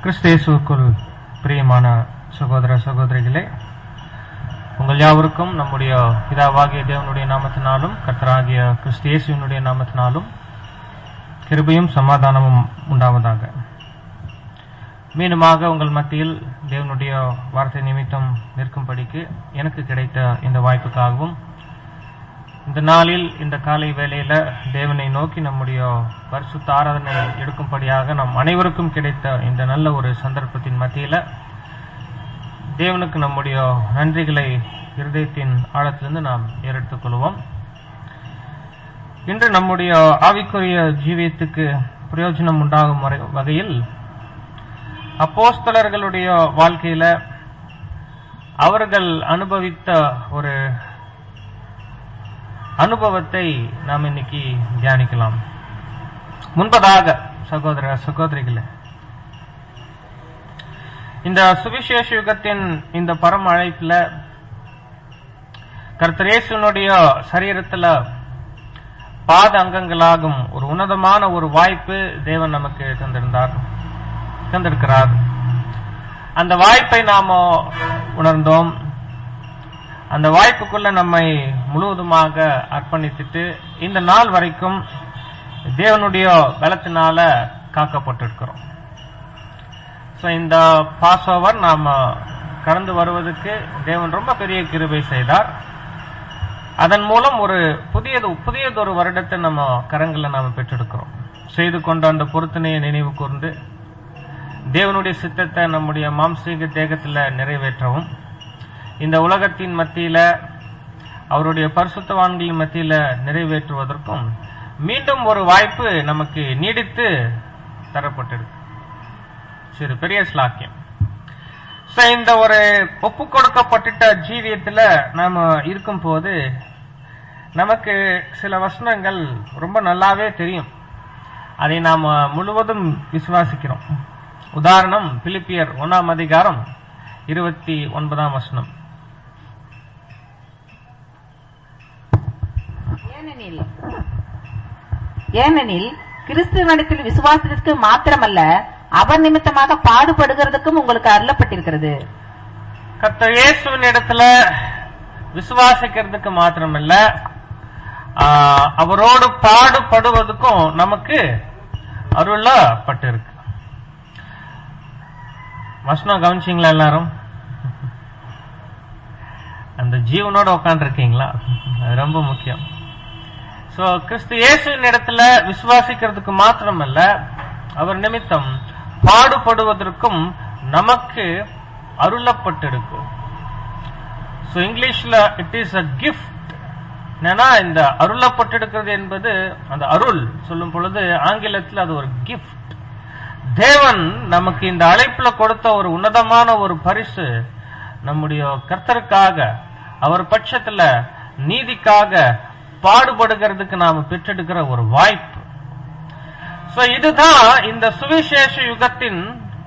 கிறிஸ்தேசுக்குள் பிரியமான சகோதர சகோதரிகளே உங்கள் யாவருக்கும் நம்முடைய பிதாவாகிய தேவனுடைய நாமத்தினாலும் கர்த்தராகிய கிறிஸ்தேசுவினுடைய நாமத்தினாலும் கிருபையும் சமாதானமும் உண்டாவதாக மீண்டுமாக உங்கள் மத்தியில் தேவனுடைய வார்த்தை நிமித்தம் நிற்கும்படிக்கு எனக்கு கிடைத்த இந்த வாய்ப்புக்காகவும் இந்த நாளில் இந்த காலை வேளையில தேவனை நோக்கி நம்முடைய பரிசுத்த ஆராதனை எடுக்கும்படியாக நம் அனைவருக்கும் கிடைத்த இந்த நல்ல ஒரு சந்தர்ப்பத்தின் மத்தியில தேவனுக்கு நம்முடைய நன்றிகளை இருதயத்தின் ஆழத்திலிருந்து நாம் ஏறெடுத்துக் கொள்வோம் இன்று நம்முடைய ஆவிக்குரிய ஜீவியத்துக்கு பிரயோஜனம் உண்டாகும் முறை- வகையில் அப்போஸ்தலர்களுடைய வாழ்க்கையில அவர்கள் அனுபவித்த ஒரு அனுபவத்தை நாம் இன்னைக்கு தியானிக்கலாம் முன்பதாக சகோதர சகோதரிகளே இந்த சுவிசேஷ யுகத்தின் இந்த பரம அழைப்புல கர்த்தரேசனுடைய சரீரத்துல பாத அங்கங்களாகும் ஒரு உன்னதமான ஒரு வாய்ப்பு தேவன் நமக்கு தந்திருந்தார் தந்திருக்கிறார் அந்த வாய்ப்பை நாம உணர்ந்தோம் அந்த வாய்ப்புக்குள்ள நம்மை முழுவதுமாக அர்ப்பணித்துட்டு இந்த நாள் வரைக்கும் தேவனுடைய பலத்தினால காக்கப்பட்டிருக்கிறோம் So, இந்த பாஸ் ஓவர் நாம கடந்து வருவதற்கு தேவன் ரொம்ப பெரிய கிருபை செய்தார் அதன் மூலம் ஒரு புதியது புதியதொரு வருடத்தை நம்ம கரங்களை நாம பெற்றெடுக்கிறோம் செய்து கொண்ட அந்த பொருத்தனையை நினைவு கூர்ந்து தேவனுடைய சித்தத்தை நம்முடைய மாம்சீக தேகத்துல நிறைவேற்றவும் இந்த உலகத்தின் மத்தியில அவருடைய பரிசுத்தவான்களின் மத்தியில நிறைவேற்றுவதற்கும் மீண்டும் ஒரு வாய்ப்பு நமக்கு நீடித்து தரப்பட்டிருக்கு சரி பெரிய ஸ்லாக்கியம் So, இந்த ஒரு ஒப்பு கொடுக்கப்பட்டுட்ட ஜீவியத்துல நாம இருக்கும் போது நமக்கு சில வசனங்கள் ரொம்ப நல்லாவே தெரியும் அதை நாம முழுவதும் விசுவாசிக்கிறோம் உதாரணம் பிலிப்பியர் ஒன்னாம் அதிகாரம் இருபத்தி ஒன்பதாம் வசனம் ஏனெனில் ஏனெனில் கிறிஸ்துவனிடத்தில் விசுவாசத்திற்கு மாத்திரமல்ல அவர் நிமித்தமாக பாடுபடுகிறதுக்கும் உங்களுக்கு அருளப்பட்டிருக்கிறது கர்த்தர் இயேசுவின் இடத்துல விசுவாசிக்கிறதுக்கு மாத்திரமல்ல ஆ, அவரோடு பாடுபடுவதுக்கும் நமக்கு அருளப்பட்டிருக்கு வசனம் கவனிச்சிங்களா எல்லாரும் அந்த ஜீவனோட உட்காந்துருக்கீங்களா அது ரொம்ப முக்கியம் சோ கிறிஸ்து இயேசுவின் இடத்துல விசுவாசிக்கிறதுக்கு மாத்திரமல்ல அவர் நிமித்தம் பாடுபடுவதற்கும் நமக்கு அருளப்பட்டிருக்கு சோ இங்கிலீஷ்ல இட் இஸ் அ கிஃப்ட் என்னன்னா இந்த அருளப்பட்டிருக்கிறது என்பது அந்த அருள் சொல்லும் பொழுது ஆங்கிலத்தில் அது ஒரு கிஃப்ட் தேவன் நமக்கு இந்த அழைப்புல கொடுத்த ஒரு உன்னதமான ஒரு பரிசு நம்முடைய கர்த்தருக்காக அவர் பட்சத்துல நீதிக்காக பாடுபடுகிறதுக்கு நாம பெற்றெடுக்கிற ஒரு வாய்ப்பு சோ இதுதான் இந்த சுவிசேஷ யுகத்தின்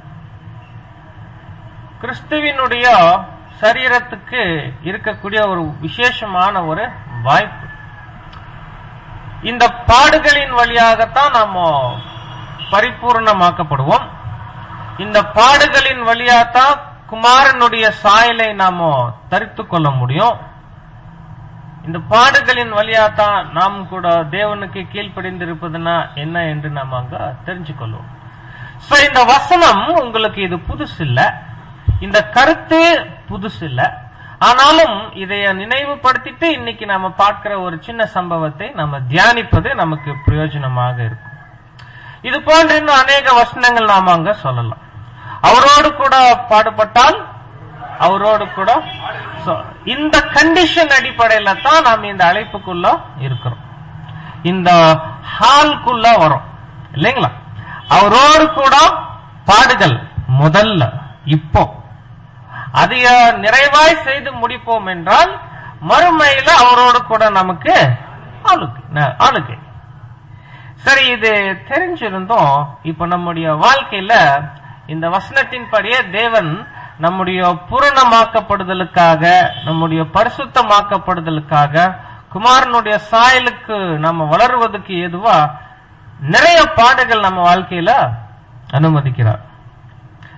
கிறிஸ்துவினுடைய சரீரத்துக்கு இருக்கக்கூடிய ஒரு விசேஷமான ஒரு வாய்ப்பு இந்த பாடுகளின் வழியாகத்தான் நாம பரிபூர்ணமாக்கப்படுவோம் இந்த பாடுகளின் வழியாத்தான் குமாரனுடைய சாயலை நாம தரித்துக் கொள்ள முடியும் இந்த பாடுகளின் வழியாத்தான் நாம் கூட தேவனுக்கு கீழ்ப்படிந்திருப்பதுன்னா என்ன என்று நாம் அங்க தெரிஞ்சுக்கொள்வோம் சோ இந்த வசனம் உங்களுக்கு இது புதுசு இல்ல இந்த கருத்து புதுசு இல்ல ஆனாலும் இதைய நினைவுபடுத்திட்டு இன்னைக்கு நாம பார்க்கிற ஒரு சின்ன சம்பவத்தை நம்ம தியானிப்பது நமக்கு பிரயோஜனமாக இருக்கும் இது போன்ற இன்னும் அநேக வசனங்கள் நாம அங்க சொல்லலாம் அவரோடு கூட பாடுபட்டால் அவரோடு கூட So, இந்த கண்டிஷன் அடிப்படையில தான் நாம் இந்த அழைப்புக்குள்ள இருக்கிறோம் இந்த ஹால்குள்ள வரும் இல்லைங்களா அவரோடு கூட பாடுகள் முதல்ல இப்போ அதைய நிறைவாய் செய்து முடிப்போம் என்றால் மறுமையில அவரோடு கூட நமக்கு ஆளுகை ந- ஆளுகை சரி இது தெரிஞ்சிருந்தோம் இப்ப நம்முடைய வாழ்க்கையில இந்த வசனத்தின்படியே தேவன் நம்முடைய பூரணமாக்கப்படுதலுக்காக நம்முடைய பரிசுத்தமாக்கப்படுதலுக்காக குமாரனுடைய சாயலுக்கு நம்ம வளருவதற்கு ஏதுவா நிறைய பாடுகள் நம்ம வாழ்க்கையில அனுமதிக்கிறார்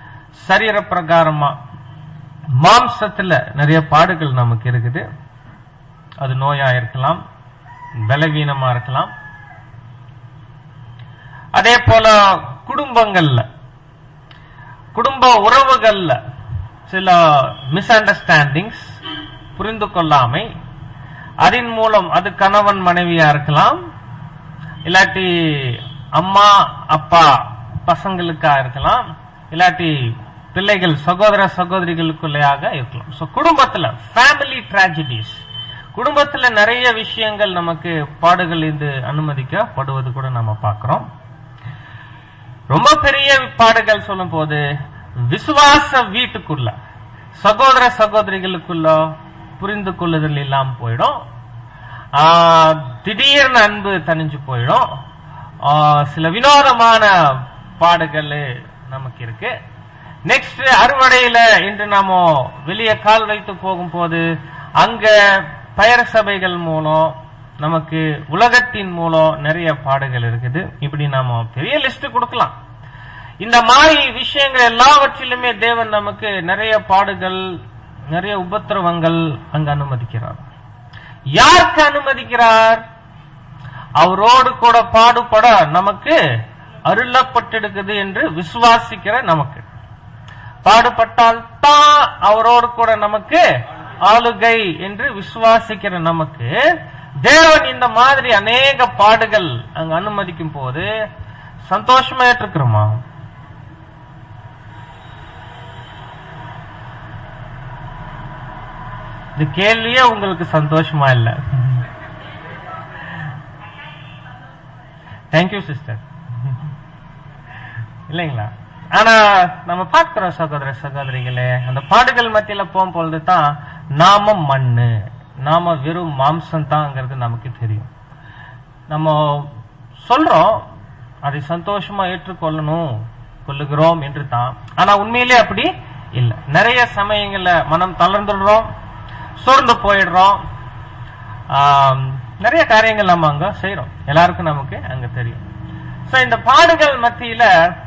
சரீர பிரகாரமா மாம்சத்துல நிறைய பாடுகள் நமக்கு இருக்குது அது நோயா இருக்கலாம் பலவீனமா இருக்கலாம் அதே போல குடும்பங்கள்ல குடும்ப உறவுகள்ல சில மிஸ் அண்டர்ஸ்டாண்டிங்ஸ் புரிந்து கொள்ளாமை அதன் மூலம் அது கணவன் மனைவியா இருக்கலாம் இல்லாட்டி அம்மா அப்பா பசங்களுக்கா இருக்கலாம் இல்லாட்டி பிள்ளைகள் சகோதர சகோதரிகளுக்குள்ளேயாக இருக்கலாம் சோ குடும்பத்துல ஃபேமிலி tragedies குடும்பத்துல நிறைய விஷயங்கள் நமக்கு பாடுகள் இது அனுமதிக்கப்படுவது கூட நம்ம பார்க்கிறோம் ரொம்ப பெரிய பாடுகள் சொல்லும் போது விசுவாச வீட்டுக்குள்ள சகோதர சகோதரிகளுக்குள்ள புரிந்து கொள்ளுதல் இல்லாம போயிடும் ஆ, திடீர்னு அன்பு தணிஞ்சு போயிடும் ஆ, சில வினோதமான பாடுகள் நமக்கு இருக்கு நெக்ஸ்ட் அறுவடையில இன்று நாம வெளியே கால் வைத்து போகும்போது அங்க பெயர் சபைகள் மூலம் நமக்கு உலகத்தின் மூலம் நிறைய பாடுகள் இருக்குது இப்படி நாம பெரிய லிஸ்ட் கொடுக்கலாம் இந்த மாதிரி விஷயங்கள் எல்லாவற்றிலுமே தேவன் நமக்கு நிறைய பாடுகள் நிறைய உபத்திரவங்கள் அங்க அனுமதிக்கிறார் யாருக்கு அனுமதிக்கிறார் அவரோடு கூட பாடுபட நமக்கு அருளப்பட்டிருக்குது என்று விசுவாசிக்கிற நமக்கு பாடுபட்டால் தான் அவரோடு கூட நமக்கு ஆளுகை என்று விசுவாசிக்கிற நமக்கு தேவன் இந்த மாதிரி அநேக பாடுகள் அங்க அனுமதிக்கும் போது சந்தோஷமா ஏற்றுக்கிறோமா இந்த கேள்வியே உங்களுக்கு சந்தோஷமா இல்ல தேங்க்யூ சிஸ்டர் இல்லைங்களா ஆனா நம்ம பார்க்கிறோம் சகோதர சகோதரிகளே அந்த பாடுகள் மத்தியில போகும்பொழுது தான் நாம மண்ணு நாம வெறும் மாம்சம் தான்ங்கிறது நமக்கு தெரியும் நம்ம சொல்றோம் அதை சந்தோஷமா ஏற்றுக்கொள்ளணும் கொள்ளுகிறோம் என்று தான் ஆனா உண்மையிலே அப்படி இல்ல நிறைய சமயங்கள்ல மனம் தளர்ந்துடுறோம் சோர்ந்து போயிடுறோம் ஆம், நிறைய காரியங்கள் நம்ம அங்க செய்யறோம் எல்லாருக்கும் நமக்கு அங்க தெரியும் சோ இந்த பாடுகள் மத்தியில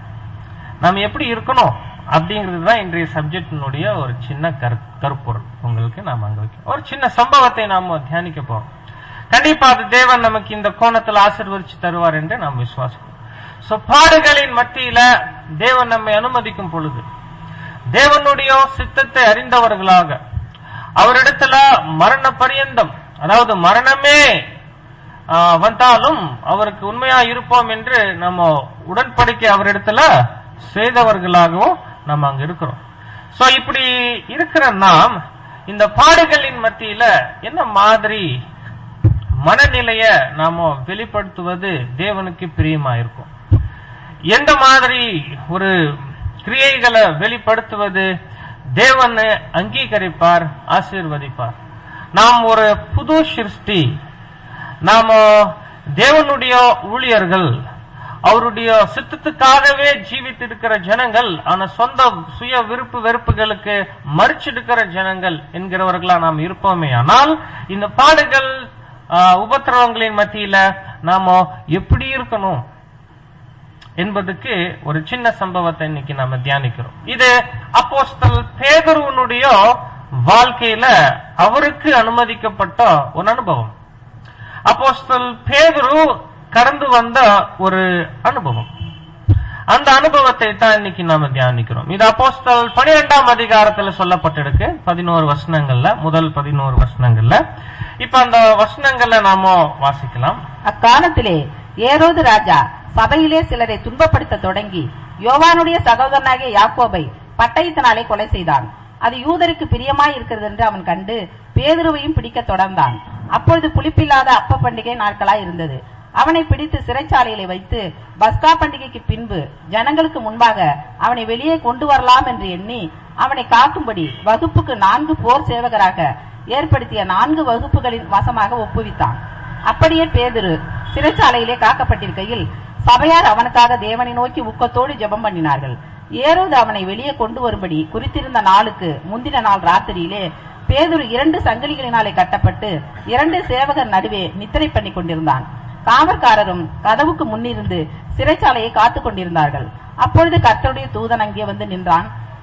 நம்ம எப்படி இருக்கணும் அப்படிங்கிறது தான் இன்றைய சப்ஜெக்டினுடைய ஒரு சின்ன கரு கருப்பொருள் உங்களுக்கு நாம அங்க வைக்கிறோம் ஒரு சின்ன சம்பவத்தை நாம தியானிக்க போறோம் கண்டிப்பா அது தேவன் நமக்கு இந்த கோணத்தில் ஆசீர்வதிச்சு தருவார் என்று நாம் விசுவாசிக்கிறோம் சோ பாடுகளின் மத்தியில தேவன் நம்மை அனுமதிக்கும் பொழுது தேவனுடைய சித்தத்தை அறிந்தவர்களாக அவரிடத்துல மரண பரியந்தம் அதாவது மரணமே ஆ, வந்தாலும் அவருக்கு உண்மையா இருப்போம் என்று நம்ம உடன்படிக்கை அவரிடத்துல செய்தவர்களாகவும் நம்ம அங்க இருக்கிறோம் சோ இப்படி இருக்கிற நாம் இந்த பாடுகளின் மத்தியில என்ன மாதிரி மனநிலைய நாம வெளிப்படுத்துவது தேவனுக்கு பிரியமா இருக்கும் எந்த மாதிரி ஒரு கிரியைகளை வெளிப்படுத்துவது தேவன் அங்கீகரிப்பார் ஆசீர்வதிப்பார் நாம் ஒரு புது சிருஷ்டி நாம தேவனுடைய ஊழியர்கள் அவருடைய சித்தத்துக்காகவே ஜீவித்திருக்கிற ஜனங்கள் ஆனா சொந்த சுய விருப்பு வெறுப்புகளுக்கு மறிச்சிருக்கிற ஜனங்கள் என்கிறவர்களா நாம் இருப்போமே ஆனால் இந்த பாடுகள் ஆ, உபத்திரவங்களின் மத்தியில நாம எப்படி இருக்கணும் என்பதுக்கு ஒரு சின்ன சம்பவத்தை இன்னைக்கு நாம தியானிக்கிறோம் இது அப்போஸ்தல் பேதுருவனுடைய வாழ்க்கையில அவருக்கு அனுமதிக்கப்பட்ட ஒரு அனுபவம் அப்போஸ்தல் பேதுரு கடந்து வந்த ஒரு அனுபவம் அந்த அனுபவத்தை தான் இன்னைக்கு நாம தியானிக்கிறோம் இது அப்போஸ்தல் பனிரெண்டாம் அதிகாரத்துல சொல்லப்பட்டிருக்கு பதினோரு வசனங்கள்ல முதல் பதினோரு வசனங்கள்ல இப்ப அந்த வசனங்கள்ல நாம வாசிக்கலாம் அக்காலத்திலே ஏரோது ராஜா சபையிலே சிலரை துன்பப்படுத்த தொடங்கி யோவானுடைய சகோதரனாகிய யாக்கோபை பட்டயத்தினாலே கொலை செய்தான் அது யூதருக்கு பிரியமாய் இருக்கிறது என்று அவன் கண்டு பேதுருவையும் பிடிக்க தொடர்ந்தான் அப்பொழுது புளிப்பில்லாத அப்ப பண்டிகை நாட்களாய் இருந்தது அவனை பிடித்து சிறைச்சாலையிலே வைத்து பஸ்கா பண்டிகைக்கு பின்பு ஜனங்களுக்கு முன்பாக அவனை வெளியே கொண்டு வரலாம் என்று எண்ணி அவனை காக்கும்படி வகுப்புக்கு நான்கு போர் சேவகராக ஏற்படுத்திய நான்கு வகுப்புகளின் வசமாக ஒப்புவித்தான் அப்படியே பேதுரு சிறைச்சாலையிலே காக்கப்பட்டிருக்கையில் சபையார் அவனுக்காக தேவனை நோக்கி ஊக்கத்தோடு ஜெபம் பண்ணினார்கள் ஏரோது அவனை வெளியே கொண்டு வரும்படி குறித்திருந்த நாளுக்கு முந்தின நாள் ராத்திரியிலே பேதுரு இரண்டு சங்கிலிகளினாலே கட்டப்பட்டு இரண்டு சேவகர் நடுவே நித்திரை பண்ணி கொண்டிருந்தான் காவற்காரரும் கதவுக்கு முன்னிருந்து சிறைச்சாலையை காத்துக் கொண்டிருந்தார்கள் அப்பொழுது கர்த்தருடைய தூதன் அங்கே வந்து நின்றான்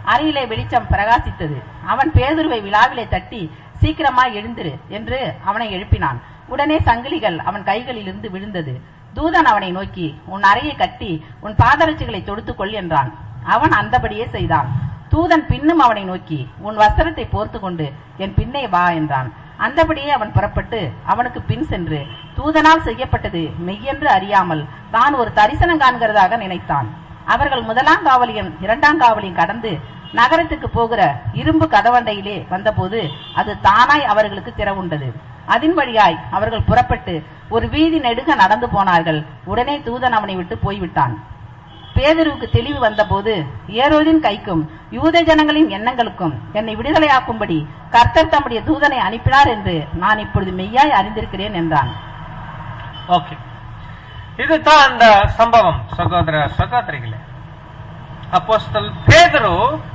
அறையிலே வெளிச்சம் பிரகாசித்தது அவன் பேதுருவை விழாவிலே தட்டி சீக்கிரமாய் எழுந்திரு என்று அவனை எழுப்பினான் உடனே சங்கிலிகள் அவன் கைகளிலிருந்து விழுந்தது தூதன் அவனை நோக்கி உன் அறையை கட்டி உன் பாதரட்சிகளை தொடுத்துக் கொள் என்றான் அவன் அந்தபடியே செய்தான் தூதன் பின்னும் அவனை நோக்கி உன் வஸ்திரத்தை போர்த்து கொண்டு என் பின்னே வா என்றான் அந்தபடியே அவன் புறப்பட்டு அவனுக்கு பின் சென்று தூதனால் செய்யப்பட்டது மெய்யென்று அறியாமல் தான் ஒரு தரிசனம் காண்கிறதாக நினைத்தான் அவர்கள் முதலாம் காவலியும் இரண்டாம் காவலியும் கடந்து நகரத்துக்கு போகிற இரும்பு கதவண்டையிலே வந்தபோது அது தானாய் அவர்களுக்கு திறவுண்டது அதன் வழியாய் அவர்கள் புறப்பட்டு ஒரு வீதி நெடுக நடந்து போனார்கள் உடனே தூதன் அவனை விட்டு போய்விட்டான் பேதருவுக்கு தெளிவு வந்தபோது ஏரோதின் கைக்கும் யூத ஜனங்களின் எண்ணங்களுக்கும் என்னை விடுதலையாக்கும்படி கர்த்தர் தம்முடைய தூதனை அனுப்பினார் என்று நான் இப்பொழுது மெய்யாய் அறிந்திருக்கிறேன் என்றான் ஓகே இதுதான் அந்த சம்பவம் சகோதர சகோதரிகளே அப்போஸ்தல் பேதுரு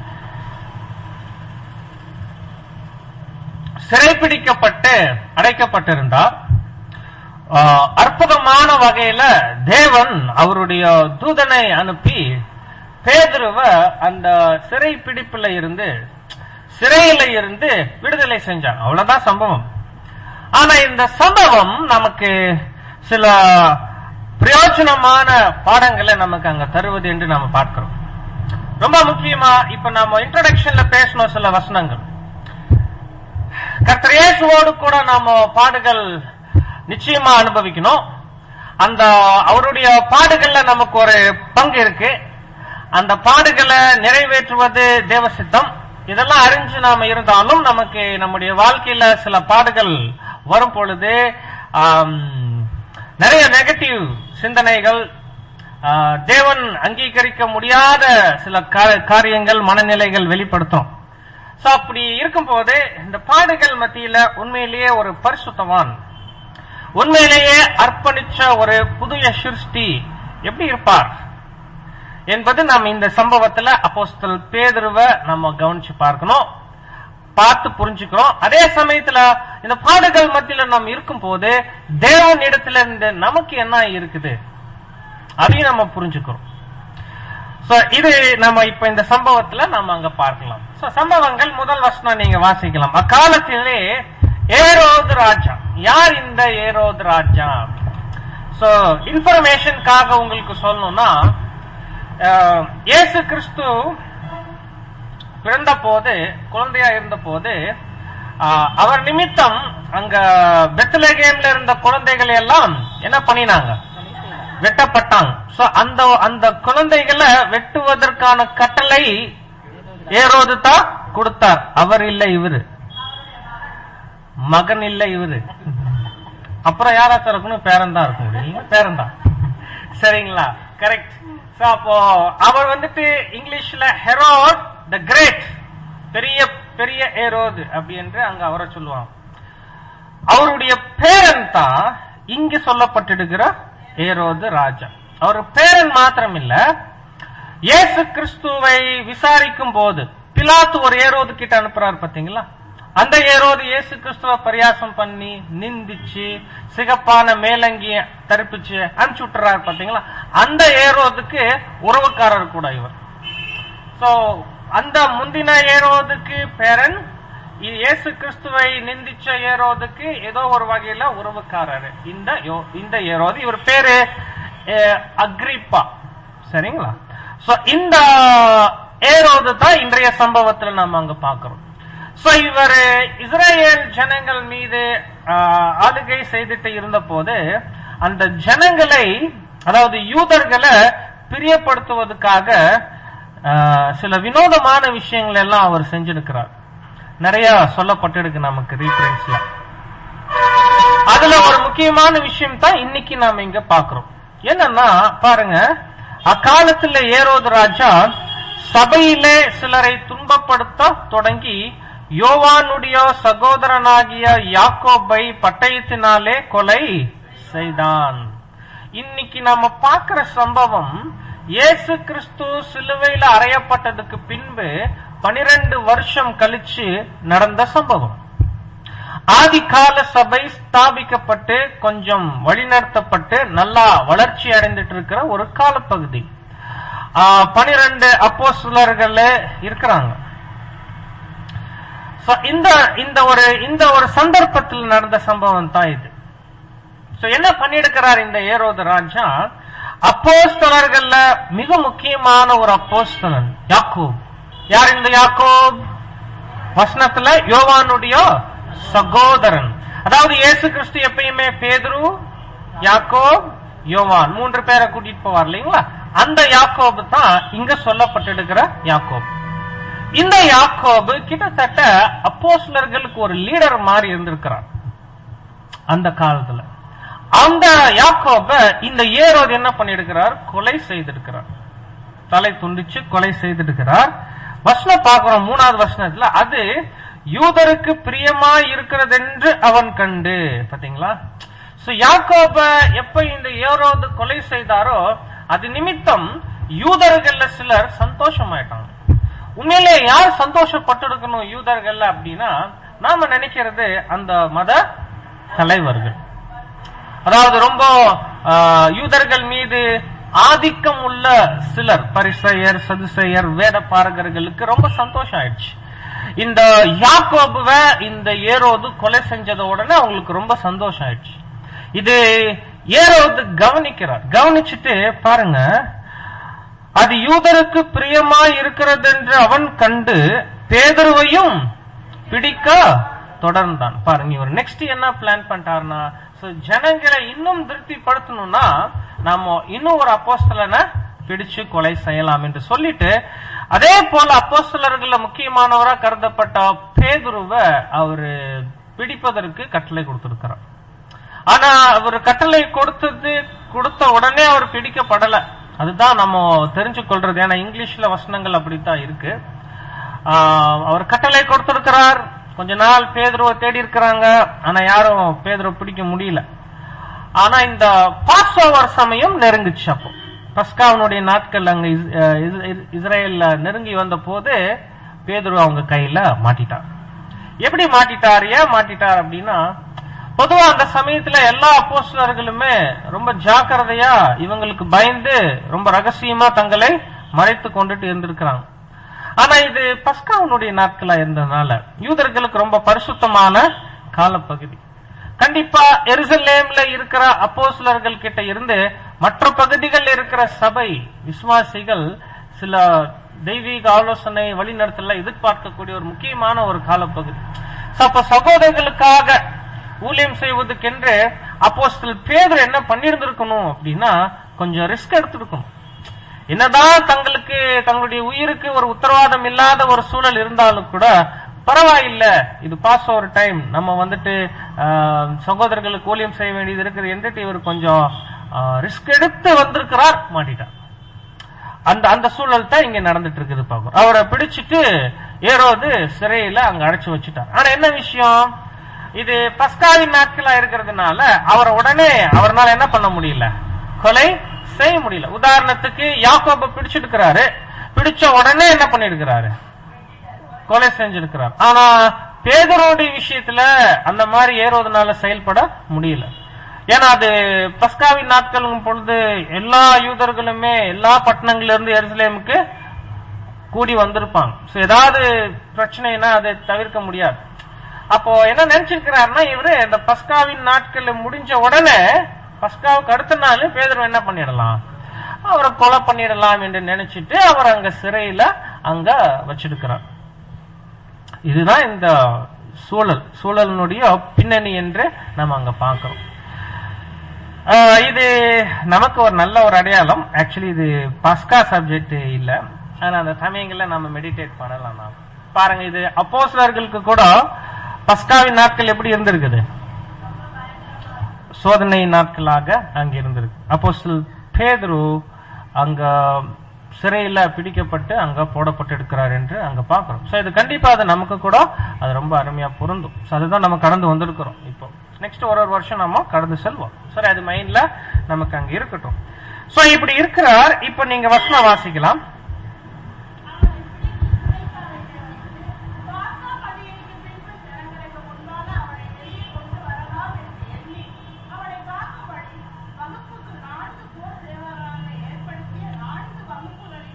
சிறைப்பிடிக்கப்பட்டு அடைக்கப்பட்டிருந்தார் ஆஹ், அற்புதமான வகையில தேவன் அவருடைய தூதனை அனுப்பி பேதுருவ அந்த சிறை பிடிப்புல இருந்து சிறையில இருந்து விடுதலை செஞ்சார் அவ்வளவுதான் சம்பவம் ஆனா இந்த சம்பவம் நமக்கு சில பிரயோஜனமான பாடங்களை நமக்கு அங்க தருவது என்று நாம பார்க்கிறோம் ரொம்ப முக்கியமா இப்ப நாம இன்ட்ரோடக்ஷன்ல பேசணும் சில வசனங்கள் கர்த்தர் இயேசுவோடு கூட நாம பாடுகள் நிச்சயமா அனுபவிக்கணும் அந்த அவருடைய பாடுகள்ல நமக்கு ஒரு பங்கு இருக்கு அந்த பாடுகளை நிறைவேற்றுவது தேவ சித்தம் இதெல்லாம் அறிஞ்சு நாம இருந்தாலும் நமக்கு நம்முடைய வாழ்க்கையில சில பாடுகள் வரும் பொழுது ஆம், நிறைய நெகட்டிவ் சிந்தனைகள் ஆ, தேவன் அங்கீகரிக்க முடியாத சில கா- காரியங்கள் மனநிலைகள் வெளிப்படுத்தும் சோ அப்படி இருக்கும்போது இந்த பாடுகள் மத்தியில உண்மையிலேயே ஒரு பரிசுத்தவான் உண்மையிலேயே அர்ப்பணிச்ச ஒரு புதிய சிருஷ்டி எப்படி இருப்பார் என்பது நாம் இந்த சம்பவத்துல அப்போஸ்தல் பேதுருவ நம்ம கவனிச்சு பார்க்கணும் பார்த்து புரிஞ்சுக்கிறோம் அதே சமயத்துல இந்த பாடுகள் மத்தியில நாம் இருக்கும் போது தேவன் இடத்துல இருந்து நமக்கு என்ன இருக்குது அதையும் நம்ம புரிஞ்சுக்கிறோம் சோ இது நம்ம இப்ப இந்த சம்பவத்துல நம்ம அங்க பார்க்கலாம் சோ சம்பவங்கள் முதல் வசனம் நீங்க வாசிக்கலாம் அக்காலத்திலே ஏரோது ராஜா யார் இந்த ஏரோது ராஜா சோ இன்ஃபர்மேஷனுக்காக உங்களுக்கு சொல்லணும்னா அஹ், இயேசு கிறிஸ்து பிறந்த போது குழந்தையா இருந்த போது ஆஹ், அவர் நிமித்தம் அங்க பெத்லகேம்ல இருந்த குழந்தைகளை எல்லாம் என்ன பண்ணினாங்க வெட்டப்பட்டாங்க சோ அந்த அந்த குழந்தைகளை வெட்டுவதற்கான கட்டளை ஏரோது தான் கொடுத்தார் அவர் இல்ல இவரு மகன் இல்ல இவரு அப்புறம் யாரா சார் இருக்கணும் பேரன் தான் இருக்க முடியும் பேரன் தான் சரிங்களா கரெக்ட் சோ அப்போ அவர் வந்துட்டு இங்கிலீஷ்ல ஹெரோட் த கிரேட் பெரிய பெரிய ஏரோது அப்படி என்று அங்க அவரை சொல்லுவாங்க அவருடைய பேரன் தான் இங்கு சொல்லப்பட்டிருக்கிற ஏரோது ராஜா அவர் பேரன் மாத்திரம் இல்ல இயேசு கிறிஸ்துவை விசாரிக்கும் போது பிலாத்து ஒரு ஏரோது கிட்ட அனுப்புறாரு பாத்தீங்களா அந்த ஏரோது இயேசு கிறிஸ்துவ பரியாசம் பண்ணி நிந்திச்சு சிகப்பான மேலங்கிய தரிப்பிச்சு அனுப்பிச்சு விட்டுறாரு பாத்தீங்களா அந்த ஏரோதுக்கு உறவுக்காரர் கூட இவர் சோ அந்த முந்தின ஏரோதுக்கு பேரன் இ- இயேசு கிறிஸ்துவை நிந்திச்ச ஏரோதுக்கு ஏதோ ஒரு வகையில உறவுக்காரர் இந்த யோ- இந்த ஏரோது இவர் பேரு அஹ், அக்ரிப்பா சரிங்களா சோ இந்த ஏரோது தான் இன்றைய சம்பவத்துல நாம அங்க பாக்குறோம் சோ இவர் இஸ்ரேல் ஜனங்கள் மீது ஆஹ், ஆளுகை செய்துட்டு இருந்த போது அந்த ஜனங்களை அதாவது யூதர்களை பிரியப்படுத்துவதற்காக ஆஹ், சில வினோதமான விஷயங்கள் எல்லாம் அவர் செஞ்சிருக்கிறார் நிறைய சொல்லப்பட்டிருக்கு நமக்கு ரீஃபரன்ஸ்ல அதுல ஒரு முக்கியமான விஷயம் தான் இன்னைக்கு நாம இங்க பாக்குறோம் என்னன்னா பாருங்க அக்காலத்துல ஏரோது ராஜா சபையிலே சிலரை துன்பப்படுத்த தொடங்கி யோவானுடைய சகோதரனாகிய யாக்கோபை பட்டயத்தினாலே கொலை செய்தான் இன்னைக்கு நாம பார்க்கிற சம்பவம் இயேசு கிறிஸ்து சிலுவையில அறையப்பட்டதுக்கு பின்பு பனிரெண்டு வருஷம் கழிச்சு நடந்த சம்பவம் ஆதிகால சபை ஸ்தாபிக்கப்பட்டு கொஞ்சம் வழிநடத்தப்பட்டு நல்லா வளர்ச்சி அடைந்துட்டு இருக்கிற ஒரு காலப்பகுதி பனிரெண்டு அப்போஸ்தலர்கள் இருக்கிறாங்க So, இந்த இந்த ஒரு இந்த ஒரு சந்தர்ப்பத்தில் நடந்த சம்பவம் தான் இது So, என்ன பண்ணிருக்கிறார் இந்த ஏரோது ராஜா அப்போஸ்தலர்கள்ல மிக முக்கியமான ஒரு அப்போஸ்தலன் யாக்கோப் யார் இந்த யாக்கோப் வசனத்துல யோவானுடைய சகோதரன் அதாவது இயேசு கிறிஸ்து எப்பயுமே பேதுரு யாக்கோப் யோவான் மூன்று பேரை கூட்டிட்டு போவார் இல்லைங்களா அந்த யாக்கோபு தான் இங்க சொல்லப்பட்டிருக்கிற யாக்கோப் இந்த யாக்கோபு கிட்டத்தட்ட அப்போஸ்லர்களுக்கு ஒரு லீடர் மாதிரி இருந்திருக்கிறார் அந்த காலத்துல அந்த யாக்கோப இந்த ஏரோது என்ன பண்ணிருக்கிறார் கொலை செய்திருக்கிறார் தலை துண்டிச்சு கொலை செய்திருக்கிறார் வசனம் பார்க்கிறோம் மூணாவது வசனத்துல அது யூதருக்கு பிரியமா இருக்கிறது என்று அவன் கண்டு பாத்தீங்களா சோ யாக்கோப எப்ப இந்த ஏரோது கொலை செய்தாரோ அது நிமித்தம் யூதர்கள்ல சிலர் சந்தோஷமாயிட்டாங்க உண்மையிலே யார் சந்தோஷப்பட்டிருக்கணும் யூதர்கள்ல அப்படின்னா நாம நினைக்கிறது அந்த மத தலைவர்கள் அதாவது ரொம்ப ஆ, யூதர்கள் மீது ஆதிக்கம் உள்ள சிலர் பரிசெயர் சதுசெயர் வேத பாரகர்களுக்கு ரொம்ப சந்தோஷம் ஆயிடுச்சு இந்த யாக்கோபுவ இந்த ஏரோது கொலை செஞ்சத உடனே அவங்களுக்கு ரொம்ப சந்தோஷம் ஆயிடுச்சு இது ஏரோது கவனிக்கிறார் கவனிச்சுட்டு பாருங்க அது யூதருக்கு பிரியமா இருக்கிறது என்று அவன் கண்டு பேதுருவையும் பிடிக்க தொடர்ந்தான் பாருங்க இவர் நெக்ஸ்ட் என்ன பிளான் பண்ணிட்டாருன்னா so ஜனங்களை இன்னும் திருப்திப்படுத்தணும்னா நாம இன்னும் ஒரு அப்போஸ்தலனை பிடிச்சு கொலை செய்யலாம் என்று சொல்லிட்டு அதே போல அப்போஸ்தலர்கள்ல முக்கியமானவரா கருதப்பட்ட பேதுருவை அவரு பிடிப்பதற்கு கட்டளை கொடுத்திருக்கிறார் ஆனா அவர் கட்டளை கொடுத்தது கொடுத்த உடனே அவர் பிடிக்கப்படல அதுதான் நம்ம தெரிஞ்சு கொள்றது ஏன்னா இங்கிலீஷ்ல வசனங்கள் அப்படித்தான் இருக்கு ஆஹ் அவர் கட்டளை கொடுத்திருக்கிறார் கொஞ்ச நாள் பேதுருவை தேடி இருக்கிறாங்க ஆனா யாரும் பேதுருவை பிடிக்க முடியல ஆனா இந்த பாஸ் ஓவர் சமயம் நெருங்குச்சு அப்போ பஸ்காவனுடைய நாட்கள் அங்க இஸ்- அஹ் இஸ்- இஸ்- இஸ்ரேல்ல நெருங்கி வந்த போது பேதுரு அவங்க கையில மாட்டிட்டார் எப்படி மாட்டிட்டார் ஏன் மாட்டிட்டார் அப்படின்னா பொதுவா அந்த சமயத்துல எல்லா அப்போஸ்தலர்களுமே ரொம்ப ஜாக்கிரதையா இவங்களுக்கு பயந்து ரொம்ப ரகசியமா தங்களை மறைத்து கொண்டுட்டு இருந்திருக்கிறாங்க ஆனா இது பஸ்காவனுடைய நாட்களா இருந்ததுனால யூதர்களுக்கு ரொம்ப பரிசுத்தமான காலப்பகுதி கண்டிப்பா எருசலேம்ல இருக்கிற அப்போஸ்தலர்கள் கிட்ட இருந்து மற்ற பகுதிகள் இருக்கிற சபை விசுவாசிகள் சில தெய்வீக ஆலோசனை வழிநடத்தல எதிர்பார்க்கக்கூடிய ஒரு முக்கியமான ஒரு காலப்பகுதி So, அப்ப சகோதரர்களுக்காக ஊழியம் செய்வதற்கென்று அப்போஸ்தலர் பேதர் என்ன பண்ணியிருந்திருக்கணும் அப்படின்னா கொஞ்சம் ரிஸ்க் எடுத்திருக்கணும் என்னதான் தங்களுக்கு தங்களுடைய உயிருக்கு ஒரு உத்தரவாதம் இல்லாத ஒரு சூழல் இருந்தாலும் கூட பரவாயில்ல இது பாஸ் ஓவர் டைம் நம்ம வந்துட்டு ஆஹ், சகோதரர்களுக்கு ஊழியம் செய்ய வேண்டியது இருக்குது என்றுட்டு இவர் கொஞ்சம் ரிஸ்க் எடுத்து வந்திருக்கிறார் மாட்டிட்டார் அந்த அந்த சூழல் தான் இங்க நடந்துட்டு இருக்குது பாப்போம் அவரை பிடிச்சிட்டு ஏரோது சிறையில அங்க அடைச்சு வச்சுட்டார் ஆனா என்ன விஷயம் இது பஸ்காவின் நாட்களா இருக்கிறதுனால அவரை உடனே அவரால் என்ன பண்ண முடியல கொலை செய்ய முடியல உதாரணத்துக்கு யாக்கோப பிடிச்சிருக்கிறாரு பிடிச்ச உடனே என்ன பண்ணிருக்கிறாரு கொலை செஞ்சிருக்கிறார் ஆனா பேதரோடைய விஷயத்துல அந்த மாதிரி ஏறுவதனால செயல்பட முடியல ஏன்னா அது பஸ்காவின் நாட்களும் பொழுது எல்லா யூதர்களுமே எல்லா பட்டணங்கள்ல இருந்து எருசலேமுக்கு கூடி வந்திருப்பாங்க சோ ஏதாவது பிரச்சனைனா அதை தவிர்க்க முடியாது அப்போ என்ன நினைச்சிருக்கிறாருன்னா இவரு இந்த பஸ்காவின் நாட்கள் முடிஞ்ச உடனே பஸ்காவுக்கு அடுத்த நாள் பேதர் என்ன பண்ணிடலாம் அவரை கொலை பண்ணிடலாம் என்று நினைச்சிட்டு அவர் அங்க சிறையில அங்க வச்சிருக்கிறார் இதுதான் இந்த சூழல் சூழலினுடைய பின்னணி என்று நம்ம அங்க பார்க்கிறோம் ஆஹ் இது நமக்கு ஒரு நல்ல ஒரு அடையாளம் ஆக்சுவலி இது பஸ்கா சப்ஜெக்ட் இல்ல ஆனா அந்த சமயங்கள்ல நம்ம மெடிடேட் பண்ணலாம் நாம் பாருங்க இது அப்போஸ்லர்களுக்கு கூட பஸ்காவின் நாட்கள் எப்படி இருந்திருக்குது சோதனை நாட்களாக அங்க இருந்திருக்கு அப்போஸ்தலர் பேதுரு அங்க சிறையில பிடிக்கப்பட்டு அங்க போடப்பட்டு இருக்கிறார் என்று அங்க பாக்குறோம் சோ இது கண்டிப்பா அது நமக்கு கூட அது ரொம்ப அருமையா பொருந்தும் சோ அதுதான் நம்ம கடந்து வந்திருக்கிறோம் இப்போ நெக்ஸ்ட் ஒரு ஒரு வருஷம் நம்ம கடந்து செல்வோம் சரி அது மைண்ட்ல நமக்கு அங்க இருக்கட்டும் சோ இப்படி இருக்கிறார் இப்ப நீங்க வசனம் வாசிக்கலாம் வகுப்புக்கு நான்கு போர் தேவராக ஏற்படுத்திய நான்கு வகுப்புகளில்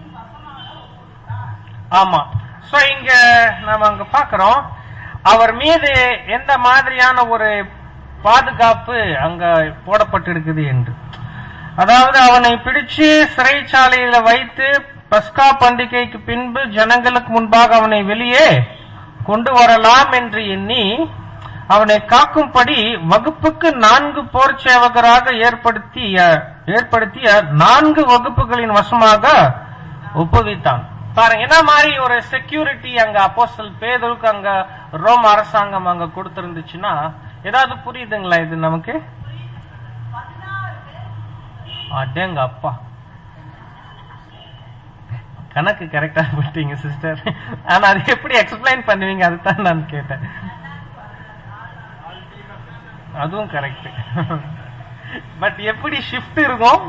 ஆமா சோ இங்க நாம அங்க பாக்குறோம் அவர் மீது எந்த மாதிரியான ஒரு பாதுகாப்பு அங்க போடப்பட்டிருக்குது என்று அதாவது அவனை பிடிச்சு சிறைச்சாலையில வைத்து பஸ்கா பண்டிகைக்கு பின்பு ஜனங்களுக்கு முன்பாக அவனை வெளியே கொண்டு வரலாம் என்று எண்ணி அவனை காக்கும்படி வகுப்புக்கு நான்கு போர் சேவகராக ஏற்படுத்திய ஏற்படுத்திய நான்கு வகுப்புகளின் வசமாக ஒப்புவித்தான் பாருங்க என்ன மாதிரி ஒரு செக்யூரிட்டி அங்க அப்போஸ்தல் பேதருக்கு அங்க ரோம் அரசாங்கம் அங்க கொடுத்திருந்துச்சுன்னா ஏதாவது புரியுதுங்களா இது நமக்கு அடேங்க அப்பா கணக்கு கரெக்டா விட்டீங்க சிஸ்டர் ஆனா அது எப்படி எக்ஸ்பிளைன் பண்ணுவீங்க அதுதான் நான் கேட்டேன் அதுவும் கரெக்ட் பட் எப்படி ஷிஃப்ட் இருக்கும்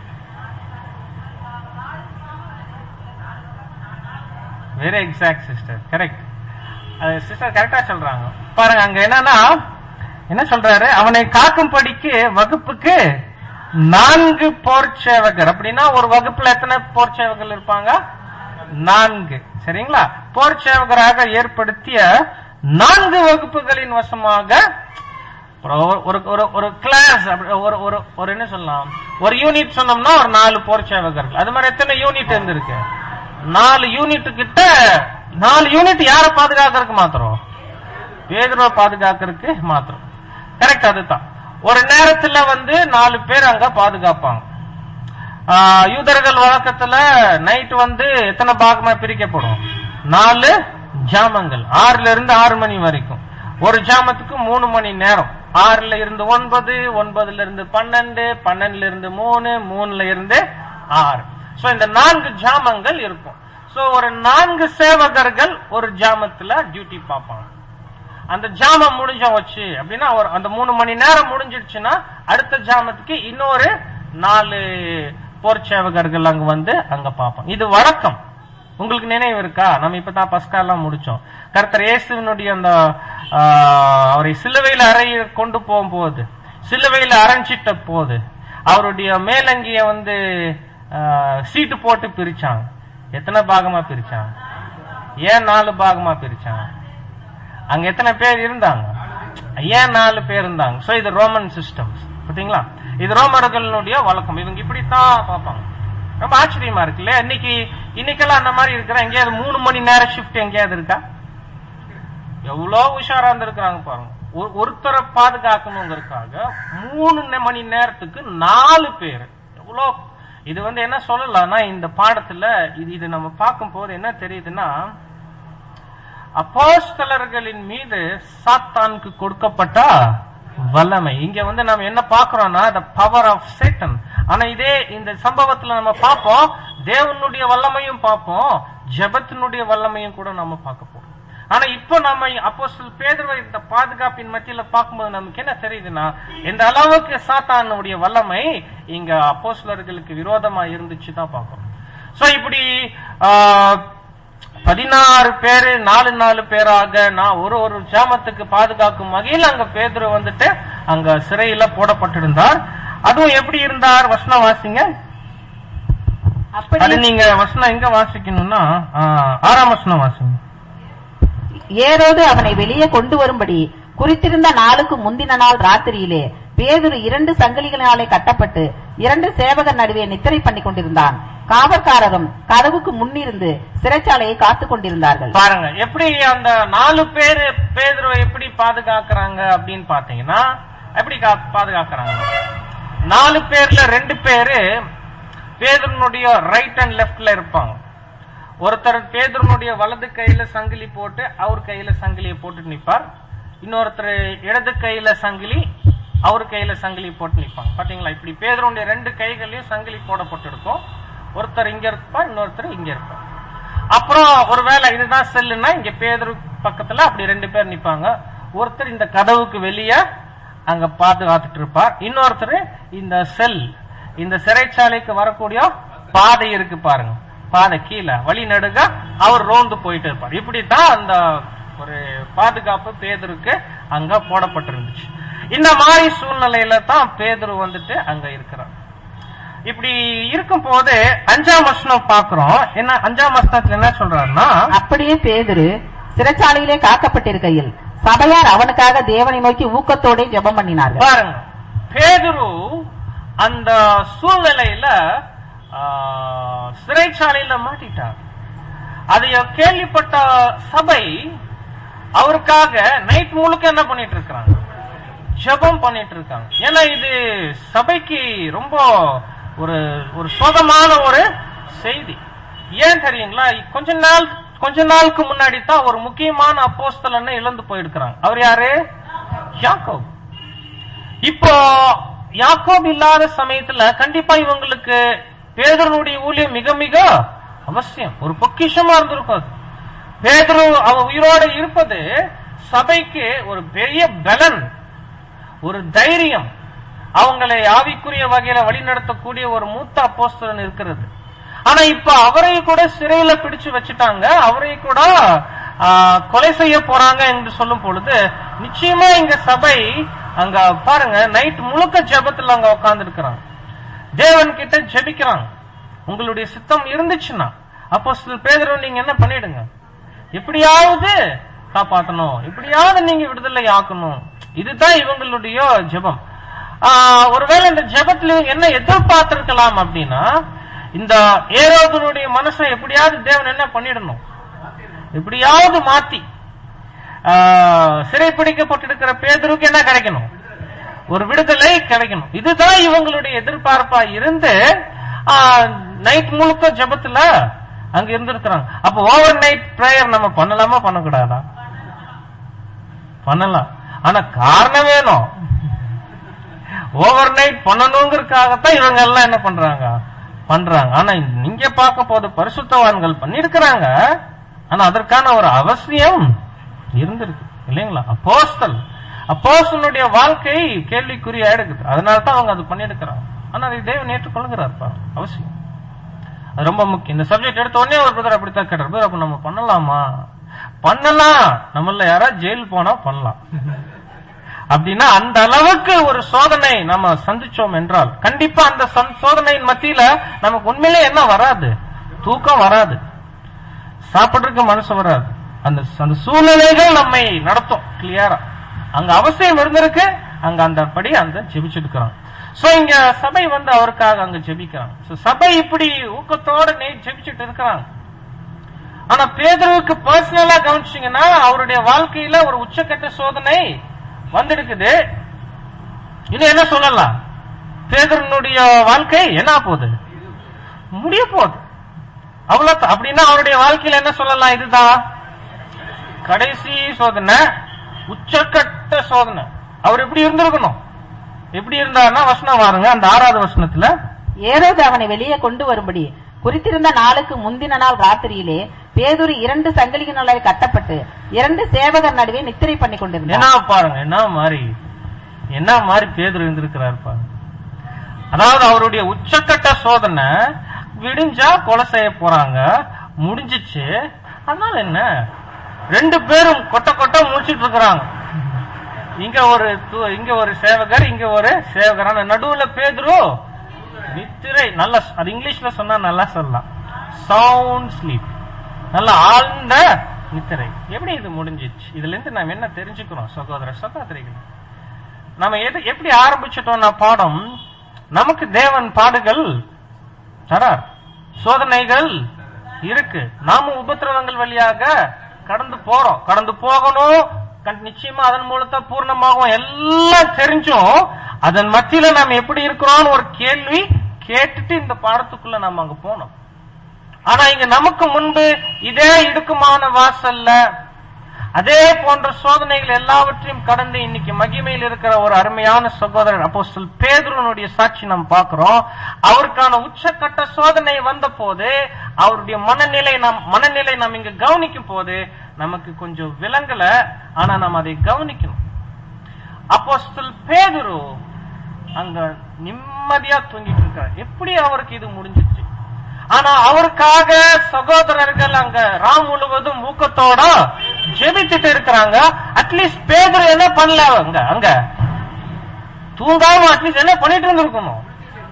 very exact sister correct sister கரெக்டா சொல்றாங்க பாருங்க அங்க என்னன்னா என்ன சொல்றாரு அவனை காக்கும்படிக்கு வகுப்புக்கு நான்கு போர் சேவகர் அப்படின்னா ஒரு வகுப்புல எத்தனை போர் சேவகர்கள் இருப்பாங்க நான்கு சரிங்களா போர் சேவகராக ஏற்படுத்திய நான்கு வகுப்புகளின் வசமாக அப்புறம் ஒரு- ஒரு ஒரு ஒரு கிளாஸ் ஒரு ஒரு ஒரு என்ன சொல்லலாம் ஒரு யூனிட் சொன்னோம்னா ஒரு நாலு போர் சேவகர்கள் அது மாதிரி எத்தனை யூனிட் இருந்திருக்கு நாலு யூனிட் கிட்ட நாலு யூனிட் யார பாதுகாக்கிறதுக்கு மாத்திரம் பேதுருவை பாதுகாக்கிறதுக்கு மாத்திரம் கரெக்ட் அதுதான் ஒரு நேரத்துல வந்து நாலு பேர் அங்க பாதுகாப்பாங்க ஆஹ், யூதர்கள் வழக்கத்துல நைட் வந்து எத்தனை பாகமா பிரிக்கப்படும் நாலு ஜாமங்கள் ஆறுல இருந்து ஆறு மணி வரைக்கும் ஒரு ஜாமத்துக்கு மூணு மணி நேரம் ஆறுல இருந்து ஒன்பது ஒன்பதுல இருந்து பன்னெண்டு பன்னெண்டுல இருந்து மூணு மூணுல இருந்து ஆறு சோ இந்த நான்கு ஜாமங்கள் இருக்கும் சோ ஒரு நான்கு சேவகர்கள் ஒரு ஜாமத்துல டியூட்டி பார்ப்பாங்க அந்த ஜாமம் முடிஞ்ச வச்சு அப்படின்னா ஒரு அந்த மூணு மணி நேரம் முடிஞ்சிடுச்சுன்னா அடுத்த ஜாமத்துக்கு இன்னொரு நாலு போர் சேவகர்கள் அங்க வந்து அங்க பார்ப்போம் இது வழக்கம் உங்களுக்கு நினைவு இருக்கா நம்ம இப்பதான் பஸ்கா எல்லாம் முடிச்சோம் கர்த்தர் இயேசுவினுடைய அந்த ஆ, அவரை சிலுவையில் அறைய கொண்டு போகும்போது சிலுவையில் அரைஞ்சிட்ட போது அவருடைய மேலங்கிய வந்து ஆ, சீட்டு போட்டு பிரிச்சாங்க எத்தனை பாகமா பிரிச்சாங்க ஏன் நாலு பாகமா பிரிச்சாங்க அங்க எத்தனை பேர் இருந்தாங்க ஏன் நாலு பேர் இருந்தாங்க சோ இது ரோமன் சிஸ்டம்ஸ் பாத்தீங்களா இது ரோமர்களுடைய வழக்கம் இவங்க இப்படித்தான் பார்ப்பாங்க ரொம்ப ஆச்சரியமா இருக்குல்ல இன்னைக்கு இன்னைக்கெல்லாம் அந்த மாதிரி இருக்கிற எங்கேயாவது மூணு மணி நேரம் ஷிஃப்ட் எங்கேயாவது இருக்கா எவ்வளவு உஷாரா இருந்திருக்கிறாங்க பாருங்க ஒரு- ஒருத்தரை பாதுகாக்கணுங்கிறதுக்காக மூணு நெ- மணி நேரத்துக்கு நாலு பேர் எவ்வளோ இது வந்து என்ன சொல்லலாம்னா இந்த பாடத்துல இது இது நம்ம பார்க்கும் போது என்ன தெரியுதுன்னா அப்போஸ்தலர்களின் மீது சாத்தானுக்கு கொடுக்கப்பட்ட வல்லமை இங்க வந்து நம்ம என்ன பார்க்கிறோம்னா த பவர் ஆஃப் சேட்டன் ஆனா இதே இந்த சம்பவத்துல நம்ம பார்ப்போம் தேவனுடைய வல்லமையும் பார்ப்போம் ஜெபத்தினுடைய வல்லமையும் கூட நம்ம பார்க்க போறோம் ஆனா இப்போ நம்ம அப்போஸ்தலர் பேதுருவை இந்த பாதுகாப்பின் மத்தியில பார்க்கும்போது நமக்கு என்ன தெரியுதுன்னா எந்த அளவுக்கு சாத்தானுடைய வல்லமை இங்க அப்போஸ்தலர்களுக்கு விரோதமா இருந்துச்சு தான் பார்க்கிறோம் சோ இப்படி ஆஹ், பதினாறு பேரு நாலு நாலு பேராக நான் ஒரு ஒரு ஜாமத்துக்கு பாதுகாக்கும் வகையில் அங்க பேதுரு வந்துட்டு அங்க சிறையில போடப்பட்டிருந்தார் அதுவும் எப்படி இருந்தார் வசனம் வாசிங்க அப்படி அது நீங்க வசனம் எங்க வாசிக்கணும்னா ஆ, ஆறாம் வசனம் வாசிங்க ஏரோது அவனை வெளியே கொண்டு வரும்படி குறித்திருந்த நாளுக்கு முந்தின நாள் ராத்திரியிலே பேதுரு இரண்டு சங்கிலிகளினாலே கட்டப்பட்டு இரண்டு சேவகர் நடுவே நித்திரை பண்ணி கொண்டிருந்தான் காவற்காரரும் கதவுக்கு முன்னிருந்து சிறைச்சாலையை காத்துக் கொண்டிருந்தார்கள் பாருங்க எப்படி அந்த நாலு பேரு பேதுருவை எப்படி பாதுகாக்கறாங்க அப்படின்னு பாத்தீங்கன்னா எப்படி கா- பாதுகாக்கறாங்க நாலு பேர்ல ரெண்டு பேரு பேதுருனுடைய ரைட் அண்ட் லெஃப்ட்ல இருப்பாங்க ஒருத்தர் பேதுருனுடைய வலது கையில சங்கிலி போட்டு அவர் கையில சங்கிலியை போட்டு நிப்பார் இன்னொருத்தர் இடது கையில சங்கிலி அவர் கையில சங்கிலி போட்டு நிப்பாங்க பாத்தீங்களா இப்படி பேதுருடைய ரெண்டு கைகளையும் சங்கிலி போடப்பட்டிருக்கும் ஒருத்தர் இங்க இருப்பார் இன்னொருத்தர் இங்க இருப்பார் அப்புறம் ஒருவேளை இதுதான் செல்லுன்னா இங்க பேதரு பக்கத்துல அப்படி ரெண்டு பேர் நிப்பாங்க ஒருத்தர் இந்த கதவுக்கு வெளியே அங்க பாதுகாத்துட்டு இருப்பார் இன்னொருத்தர் இந்த செல் இந்த சிறைச்சாலைக்கு வரக்கூடிய பாதை இருக்கு பாருங்க பாதை கீழே வழி நடுக அவர் ரோந்து போயிட்டு இருப்பார் இப்படித்தான் அந்த ஒரு பாதுகாப்பு பேதருக்கு அங்க போடப்பட்டிருந்துச்சு இந்த மாதிரி சூழ்நிலையில தான் பேதுரு வந்துட்டு அங்க இருக்கிறார் இப்படி இருக்கும் போது அஞ்சாம் வசனம் பாக்குறோம் என்ன அஞ்சாம் வசனத்துல என்ன சொல்றாருன்னா அப்படியே பேதுரு சிறைச்சாலையிலே காக்கப்பட்டிருக்கையில் சபையார் அவனுக்காக தேவனை நோக்கி ஊக்கத்தோட ஜெபம் பண்ணினார்கள் பாருங்க பேதுரு அந்த சூழ்நிலையில ஆ, சிறைச்சாலையில மாட்டிட்டார் அதைய கேள்விப்பட்ட சபை அவருக்காக நைட் முழுக்க என்ன பண்ணிட்டு இருக்காங்க ஜெபம் பண்ணிட்டு இருக்காங்க ஏன்னா இது சபைக்கு ரொம்ப ஒரு ஒரு சோகமான ஒரு செய்தி ஏன் தெரியுங்களா கொஞ்ச நாள் கொஞ்ச நாளுக்கு முன்னாடி தான் ஒரு முக்கியமான அப்போஸ்தலனை இழந்து போயிருக்கிறாங்க அவர் யாரு யாக்கோப் இப்போ யாக்கோப் இல்லாத சமயத்துல கண்டிப்பா இவங்களுக்கு பேதருடைய ஊழியம் மிக மிக அவசியம் ஒரு பொக்கிஷமா இருந்திருக்கும் அது. பேதுரு அவ உயிரோடு இருப்பது சபைக்கு ஒரு பெரிய பலன் ஒரு தைரியம் அவங்களை ஆவிக்குரிய வகையில வழிநடத்தக்கூடிய ஒரு மூத்த அப்போஸ்தலன் இருக்கிறது ஆனா இப்ப அவரை கூட சிறையில பிடிச்சு வச்சுட்டாங்க அவரை கூட ஆ, கொலை செய்ய போறாங்க என்று சொல்லும் பொழுது நிச்சயமா இங்க சபை அங்க பாருங்க நைட் முழுக்க ஜெபத்துல அங்க உட்கார்ந்து இருக்கிறாங்க தேவன் கிட்ட ஜெபிக்கிறாங்க உங்களுடைய சித்தம் இருந்துச்சுன்னா அப்போ சில பேதரும் நீங்க என்ன பண்ணிடுங்க எப்படியாவது காப்பாத்தணும் எப்படியாவது நீங்க விடுதலை ஆக்கணும் இதுதான் இவங்களுடைய ஜெபம் ஆஹ், ஒருவேளை இந்த ஜெபத்துல இவங்க என்ன எதிர்பார்த்திருக்கலாம் அப்படின்னா இந்த ஏரோதனுடைய மனசை எப்படியாவது தேவன் என்ன பண்ணிடணும் எப்படியாவது மாத்தி ஆஹ், சிறைப்பிடிக்கப்பட்டிருக்கிற பேதருக்கு என்ன கிடைக்கணும் ஒரு விடுதலை கிடைக்கணும் இதுதான் இவங்களுடைய எதிர்பார்ப்பா இருந்து நைட் முழுக்க ஜெபத்துல அங்க இருந்திருக்கிறாங்க அப்ப ஓவர் நைட் பிரேயர் நம்ம பண்ணலாமா பண்ணக்கூடாதா பண்ணலாம் ஆனா காரணம் வேணும் ஓவர் நைட் பண்ணணுங்கிறதுக்காகத்தான் இவங்க எல்லாம் என்ன பண்றாங்க பண்றாங்க ஆனா நீங்க பார்க்க போது பரிசுத்தவான்கள் பண்ணிருக்கிறாங்க ஆனா அதற்கான ஒரு அவசியம் இருந்திருக்கு இல்லைங்களா அப்போஸ்தல் அப்போஸ்தலனுடைய வாழ்க்கை கேள்விக்குறியா எடுக்குது அதனால தான் அவங்க அது பண்ணிருக்கிறாங்க ஆனா அதை தேவன் ஏற்றுக்கொள்கிறார் பாருங்க. அவசியம் அது ரொம்ப முக்கியம் இந்த சப்ஜெக்ட் எடுத்த உடனே ஒரு பிரதர் அப்படித்தான் கேட்டார் brother, அப்ப நம்ம பண்ணலாமா பண்ணலாம் நம்மள யாராவது ஜெயில் போனா பண்ணலாம் அப்படின்னா அந்த அளவுக்கு ஒரு சோதனை நம்ம சந்திச்சோம் என்றால் கண்டிப்பா அந்த சந்- சோதனையின் மத்தியில நமக்கு உண்மையிலே என்ன வராது தூக்கம் வராது சாப்பிடுறதுக்கு மனசு வராது அந்த அந்த சூழ்நிலைகள் நம்மை நடத்தும் கிளியரா அங்க அவசியம் இருந்திருக்கு அங்க அந்த படி அந்த ஜெபிச்சிருக்கிறான் சோ இங்க சபை வந்து அவருக்காக அங்க ஜெபிக்கிறாங்க So, சபை இப்படி ஊக்கத்தோட நே ஜெபிச்சுட்டு இருக்கிறாங்க ஆனா பேதருக்கு பர்சனலா கவனிச்சீங்கன்னா அவருடைய வாழ்க்கையில ஒரு உச்சக்கட்ட சோதனை வந்திருக்குது இன்னும் என்ன சொல்லலாம் பேதரனுடைய வாழ்க்கை என்ன போகுது முடிய போகுது அவ்வளவு அப்படின்னா அவருடைய வாழ்க்கையில என்ன சொல்லலாம் இதுதான் கடைசி சோதனை உச்சக்கட்ட சோதனை அவர் எப்படி இருந்திருக்கணும் எப்படி இருந்தாருன்னா வசனம் பாருங்க அந்த ஆறாவது வசனத்துல ஏரோது அவனை வெளியே கொண்டு வரும்படி குறித்திருந்த நாளுக்கு முந்தின நாள் ராத்திரியிலே பேதுரு இரண்டு சங்கிலிகளினாலே கட்டப்பட்டு இரண்டு சேவகர் நடுவே நித்திரை பண்ணி கொண்டிருந்தான் என்ன பாருங்க என்ன மாதிரி என்ன மாதிரி பேதர் இருந்திருக்கிறார் பாருங்க அதாவது அவருடைய உச்சக்கட்ட சோதனை விடிஞ்சா கொலை செய்ய போறாங்க முடிஞ்சிச்சு அதனால என்ன ரெண்டு பேரும் கொட்ட கொட்ட முடிச்சிட்டு இருக்கிறாங்க இங்க ஒரு து- இங்க ஒரு சேவகர் இங்க ஒரு சேவகர் ஆனா நடுவுல பேதுரு நித்திரை நல்ல அது இங்கிலீஷ்ல சொன்னா நல்லா சொல்லலாம் சவுண்ட் ஸ்லீப் நல்ல ஆழ்ந்த நித்திரை எப்படி இது முடிஞ்சிச்சு இதுல இருந்து நாம என்ன தெரிஞ்சுக்கிறோம் சகோதர சகோதரிகள் நாம எது எப்படி ஆரம்பிச்சிட்டோம்னா பாடம் நமக்கு தேவன் பாடுகள் தரார் சோதனைகள் இருக்கு நாம உபத்திரவங்கள் வழியாக கடந்து போறோம் கடந்து போகணும் கண்- நிச்சயமா அதன் மூலத்தை பூர்ணமாகும் எல்லாம் தெரிஞ்சும் அதன் மத்தியில நாம் எப்படி இருக்கிறோம்னு ஒரு கேள்வி கேட்டுட்டு இந்த பாடத்துக்குள்ள நாம அங்க போனோம் ஆனா இங்க நமக்கு முன்பு இதே இடுக்குமான வாசல்ல அதே போன்ற சோதனைகள் எல்லாவற்றையும் கடந்து இன்னைக்கு மகிமையில் இருக்கிற ஒரு அருமையான சகோதரர் அப்போஸ்தல் பேதுருனுடைய சாட்சி நாம் பார்க்கிறோம் அவருக்கான உச்சக்கட்ட சோதனை வந்த போது அவருடைய மனநிலை நாம் மனநிலை நாம் இங்க கவனிக்கும் போது நமக்கு கொஞ்சம் விலங்கல ஆனா நாம் அதை கவனிக்கணும் அப்போஸ்தல் பேதுரு அங்க நிம்மதியா தூங்கிட்டு இருக்கார் எப்படி அவருக்கு இது முடிஞ்சிச்சு ஆனா அவருக்காக சகோதரர்கள் அங்க ராம் முழுவதும் ஊக்கத்தோட ஜெபித்துட்டு இருக்கிறாங்க அட்லீஸ்ட் பேதுரு என்ன பண்ணல அங்க அங்க தூங்காம அட்லீஸ்ட் என்ன பண்ணிட்டு இருந்திருக்கணும்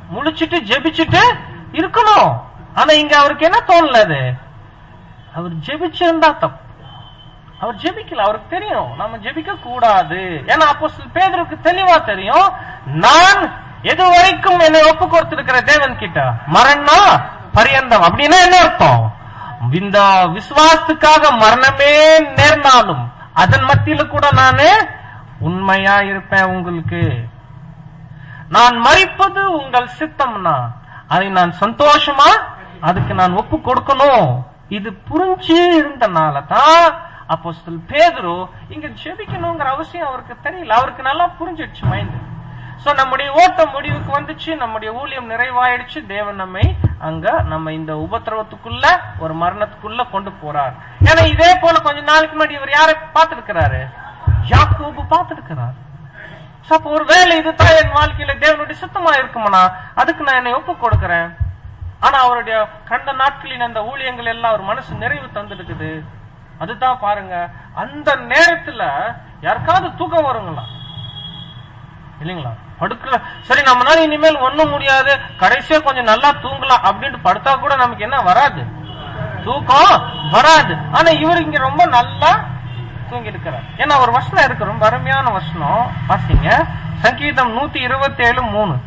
முழிச்சிட்டு ஜெபிச்சுட்டு இருக்கணும் ஆனா இங்க அவருக்கு என்ன தோணல அது அவர் ஜெபிச்சிருந்தா தப்பு அவர் ஜெபிக்கல அவருக்கு தெரியும் நம்ம ஜெபிக்க கூடாது ஏன்னா அப்போ பேதருக்கு தெளிவா தெரியும் நான் எது வரைக்கும் என்னை ஒப்பு கொடுத்திருக்கிற தேவன் கிட்ட மரணா பரியந்தம் அப்படின்னா என்ன அர்த்தம் இந்த விசுவாசத்துக்காக மரணமே நேர்ந்தாலும் அதன் மத்தியில கூட நானு உண்மையா இருப்பேன் உங்களுக்கு நான் மறிப்பது உங்கள் சித்தம்னா அதை நான் சந்தோஷமா அதுக்கு நான் ஒப்பு கொடுக்கணும் இது புரிஞ்சு இருந்தனால தான் அப்போ பேதுரு இங்க ஜெபிக்கணுங்கிற அவசியம் அவருக்கு தெரியல அவருக்கு நல்லா புரிஞ்சிடுச்சு மைண்ட் சோ நம்முடைய ஓட்டம் முடிவுக்கு வந்துச்சு நம்முடைய ஊழியம் நிறைவாயிடுச்சு தேவன் நம்மை அங்க நம்ம இந்த உபத்திரவத்துக்குள்ள ஒரு மரணத்துக்குள்ள கொண்டு போறார் ஏன்னா இதே போல கொஞ்ச நாளைக்கு முன்னாடி இவர் யாரை பார்த்திருக்கிறாரு யாக்கோபு பார்த்திருக்கிறார் So, அப்ப ஒரு வேலை இதுதான் என் வாழ்க்கையில தேவனுடைய சுத்தமா இருக்குமானா அதுக்கு நான் என்னை ஒப்பு கொடுக்கிறேன் ஆனா அவருடைய கண்ட நாட்களின் அந்த ஊழியங்கள் எல்லாம் ஒரு மனசு நிறைவு தந்துருக்குது அதுதான் பாருங்க அந்த நேரத்துல யாருக்காவது தூக்கம் வருங்களா இல்லைங்களா படுக்கல சரி நம்மளால இனிமேல் ஒண்ணும் முடியாது கடைசியா கொஞ்சம் நல்லா தூங்கலாம் அப்படின்ட்டு படுத்தா கூட நமக்கு என்ன வராது தூக்கம் வராது ஆனா இவர் இங்க ரொம்ப நல்லா தூங்கி இருக்கிறார் ஏன்னா ஒரு வசனம் இருக்கு ரொம்ப அருமையான வசனம் வாசிங்க சங்கீதம் நூத்தி இருபத்தி ஏழு மூணு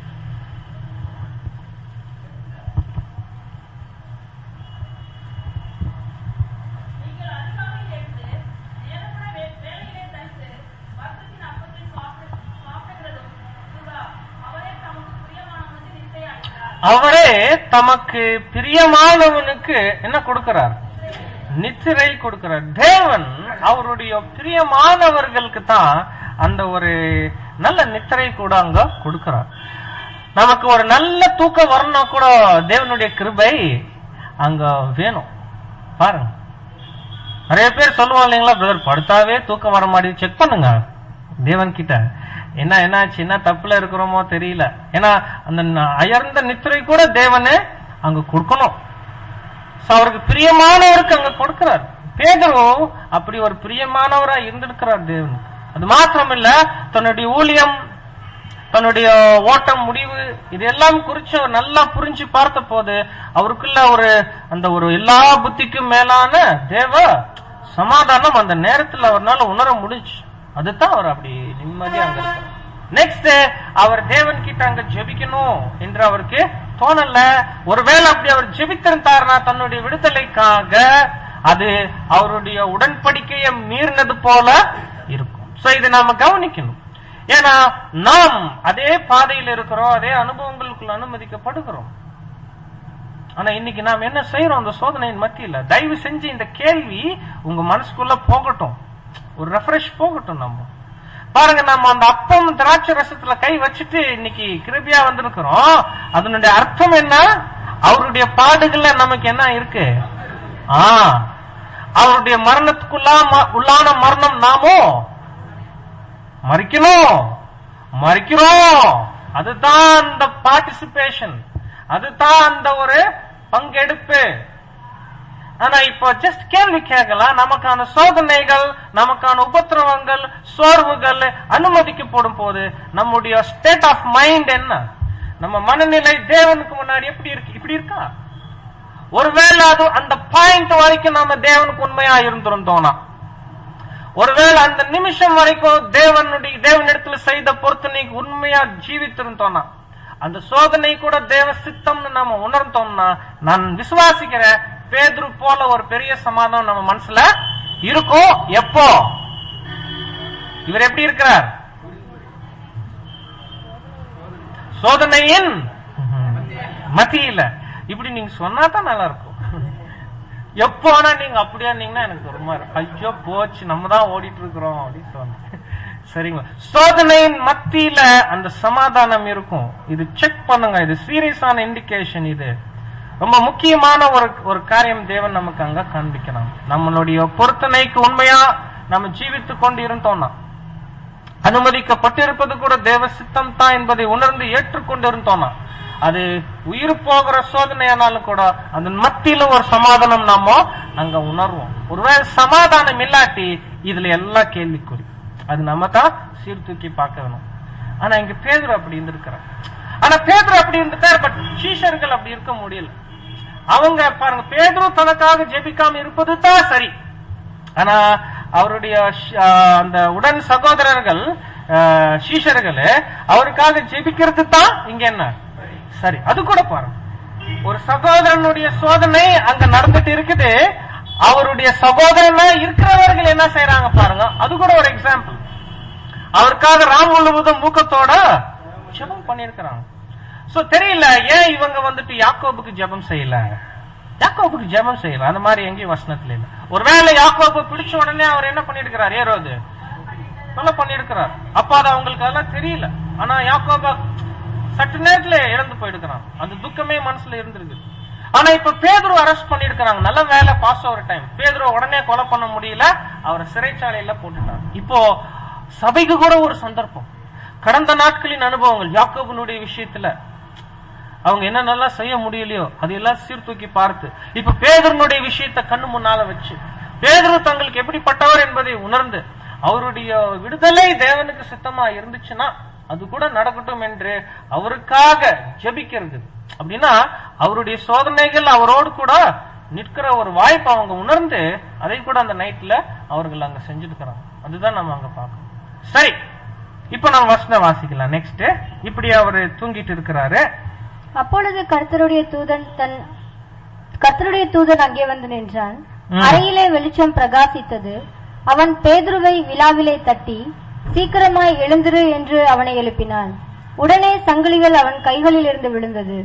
நீங்கள் அதிகாலையில் எழுந்து நேரப்பட வே- வேலையிலே தரித்து வருத்தத்தின் அப்பத்தை சாப்பிடு- சாப்பிடுகிறதும் சுதா, அவரே தமக்கு பிரியமானவனுக்கு நிந்தையாகிறார். அவரே தமக்கு பிரியமானவனுக்கு என்ன கொடுக்கிறார் நித்திரை கொடுக்கிறார் தேவன் அவருடைய பிரியமானவர்களுக்கு தான் அந்த ஒரு நல்ல நித்திரை கூட அங்க கொடுக்கிறார் நமக்கு ஒரு நல்ல தூக்கம் வரணும் கூட தேவனுடைய கிருபை அங்க வேணும் பாருங்க நிறைய பேர் சொல்லுவாங்க இல்லைங்களா பிரதர் படுத்தாவே தூக்கம் வர மாட்டேங்குது செக் பண்ணுங்க தேவன் கிட்ட என்ன என்னாச்சு என்ன தப்புல இருக்கிறோமோ தெரியல ஏன்னா அந்த ந- அயர்ந்த நித்திரை கூட தேவனே அங்க கொடுக்கணும் So, அவருக்கு பிரியமானவருக்கு அங்க கொடுக்கிறார் பேதரு அப்படி ஒரு பிரியமானவரா இருந்திருக்கிறார் தேவன் அது மாத்திரம் இல்ல தன்னுடைய ஊழியம் தன்னுடைய ஓட்டம் முடிவு இது எல்லாம் குறிச்சு அவர் நல்லா புரிஞ்சு பார்த்த போது அவருக்குள்ள ஒரு அந்த ஒரு எல்லா புத்திக்கும் மேலான தேவ சமாதானம் அந்த நேரத்துல அவரால் உணர முடிஞ்சு அதுதான் அவர் அப்படி நிம்மதியா அங்க இருக்கார் நெக்ஸ்ட் அவர் தேவன் கிட்ட அங்க ஜெபிக்கணும் என்று அவருக்கு தோணல ஒருவேளை அப்படி அவர் ஜெபித்திருந்தாருன்னா தன்னுடைய விடுதலைக்காக அது அவருடைய உடன்படிக்கையை மீறினது போல இருக்கும் சோ இதை நாம கவனிக்கணும் ஏன்னா நாம் அதே பாதையில் இருக்கிறோம் அதே அனுபவங்களுக்குள்ள அனுமதிக்கப்படுகிறோம் ஆனா இன்னைக்கு நாம் என்ன செய்யறோம் அந்த சோதனையின் மத்தியில தயவு செஞ்சு இந்த கேள்வி உங்க மனசுக்குள்ள போகட்டும் ஒரு ரெஃப்ரெஷ் போகட்டும் நம்ம பாருங்க நம்ம அந்த அப்பம் திராட்சை ரசத்துல கை வச்சுட்டு இன்னைக்கு கிருபியா வந்திருக்கிறோம் அதனுடைய அர்த்தம் என்ன அவருடைய பாடுகள்ல நமக்கு என்ன இருக்கு ஆ அவருடைய மரணத்துக்குள்ளா உள்ளான மரணம் நாமோ மறிக்கணும் மறிக்கிறோம் அதுதான் அந்த பார்ட்டிசிபேஷன் அதுதான் அந்த ஒரு பங்கெடுப்பு ஆனா இப்போ ஜஸ்ட் கேள்வி கேட்கலாம் நமக்கான சோதனைகள் நமக்கான உபத்திரவங்கள் சோர்வுகள் அனுமதிக்கப்படும் போது நம்முடைய ஸ்டேட் ஆஃப் மைண்ட் என்ன நம்ம மனநிலை தேவனுக்கு முன்னாடி எப்படி இருக்கு இப்படி இருக்கா ஒருவேளை அது அந்த பாயிண்ட் வரைக்கும் நாம தேவனுக்கு உண்மையா இருந்திருந்தோம்னா ஒருவேளை அந்த நிமிஷம் வரைக்கும் தேவனுடைய தேவனிடத்துல செய்த பொருத்தனைக்கு உண்மையா ஜீவித்திருந்தோம்னா அந்த சோதனை கூட தேவ சித்தம்னு நாம உணர்ந்தோம்னா நான் விசுவாசிக்கிறேன் பேதுரு போல ஒரு பெரிய சமாதானம் நம்ம மனசுல இருக்கும் எப்போ இவர் எப்படி இருக்கிறார் சோதனையின் மத்தியில இப்படி நீங்க சொன்னா தான் நல்லா இருக்கும் எப்போ ஆனா நீங்க அப்படியா இருந்தீங்கன்னா எனக்கு ஒரு மாதிரி ஐயோ போச்சு நம்ம தான் ஓடிட்டு இருக்கிறோம் அப்படின்னு சொன்ன சரிங்களா சோதனையின் மத்தியில அந்த சமாதானம் இருக்கும் இது செக் பண்ணுங்க இது சீரியஸான இண்டிகேஷன் இது ரொம்ப முக்கியமான ஒரு ஒரு காரியம் தேவன் நமக்கு அங்க காண்பிக்கணும் நம்மளுடைய பொருத்தனைக்கு உண்மையா நம்ம ஜீவித்து கொண்டு இருந்தோம்னா அனுமதிக்கப்பட்டிருப்பது கூட தேவ சித்தம் தான் என்பதை உணர்ந்து ஏற்றுக்கொண்டு இருந்தோம்னா அது உயிர் போகிற சோதனையானாலும் கூட அதன் மத்தியில ஒரு சமாதானம் நாம அங்க உணர்வோம் ஒருவேளை சமாதானம் இல்லாட்டி இதுல எல்லா கேள்விக்குறி அது நம்ம தான் சீர்தூக்கி பார்க்க வேணும் ஆனா இங்க பேதர் அப்படி இருந்திருக்கிறார் ஆனா பேதுரு அப்படி இருந்துட்டார் பட் சீஷர்கள் அப்படி இருக்க முடியல அவங்க பாருங்க பேதுரு தனக்காக ஜெபிக்காம இருப்பது தான் சரி ஆனா அவருடைய ஷ- ஆ, அந்த உடன் சகோதரர்கள் ஆ, சீஷர்கள் அவருக்காக ஜெபிக்கிறது தான் இங்க என்ன சரி அது கூட பாருங்க ஒரு சகோதரனுடைய சோதனை அங்க நடந்துட்டு இருக்குது அவருடைய சகோதரனா இருக்கிறவர்கள் என்ன செய்யறாங்க பாருங்க அது கூட ஒரு எக்ஸாம்பிள் அவருக்காக ராம் முழுவதும் மூக்கத்தோட ஜெபம் பண்ணிருக்கிறாங்க சோ தெரியல ஏன் இவங்க வந்துட்டு யாக்கோபுக்கு ஜெபம் செய்யல யாக்கோபுக்கு ஜெபம் செய்யல அந்த மாதிரி எங்கேயும் வசனத்துல இல்ல ஒருவேளை யாக்கோபு பிடிச்ச உடனே அவர் என்ன பண்ணிருக்கிறார் ஏரோது கொலை பண்ணிருக்கிறார் அப்ப அது அவங்களுக்கு அதெல்லாம் தெரியல ஆனா யாக்கோபா சற்று நேரத்துல இறந்து போயிடுக்கிறான் அந்த துக்கமே மனசுல இருந்திருக்கு ஆனா இப்ப பேதுரு அரெஸ்ட் பண்ணிருக்கிறாங்க நல்ல வேலை பாஸ் ஓவர் டைம் பேதுரு உடனே கொலை பண்ண முடியல அவரை சிறைச்சாலையில போட்டுட்டாங்க இப்போ சபைக்கு கூட ஒரு சந்தர்ப்பம் கடந்த நாட்களின் அனுபவங்கள் யாக்கோபனுடைய விஷயத்துல அவங்க என்ன நல்லா செய்ய முடியலையோ அதையெல்லாம் சீர்தூக்கி பார்த்து இப்ப பேதருனுடைய விஷயத்தை கண்ணு முன்னால வச்சு பேதரு தங்களுக்கு எப்படிப்பட்டவர் என்பதை உணர்ந்து அவருடைய விடுதலை தேவனுக்கு சித்தமா இருந்துச்சுன்னா அது கூட நடக்கட்டும் என்று அவருக்காக ஜெபிக்கிறது அப்படின்னா அவருடைய சோதனைகள் அவரோடு கூட நிற்கிற ஒரு வாய்ப்பு அவங்க உணர்ந்து அதை கூட அந்த நைட்ல அவர்கள் அங்க செஞ்சிருக்கிறாங்க அதுதான் நம்ம அங்க பார்க்கணும் சரி இப்ப நம்ம வசனம் வாசிக்கலாம் நெக்ஸ்ட் இப்படி அவரு தூங்கிட்டு இருக்கிறாரு அப்பொழுது கர்த்தருடைய தூதன் தன் கர்த்தருடைய தூதன் அங்கே வந்து நின்றான் ம். அறையிலே வெளிச்சம் பிரகாசித்தது அவன் பேதுருவை விழாவிலே தட்டி சீக்கிரமாய் எழுந்திரு என்று அவனை எழுப்பினான் உடனே சங்கிலிகள் அவன் கைகளில் இருந்து விழுந்தது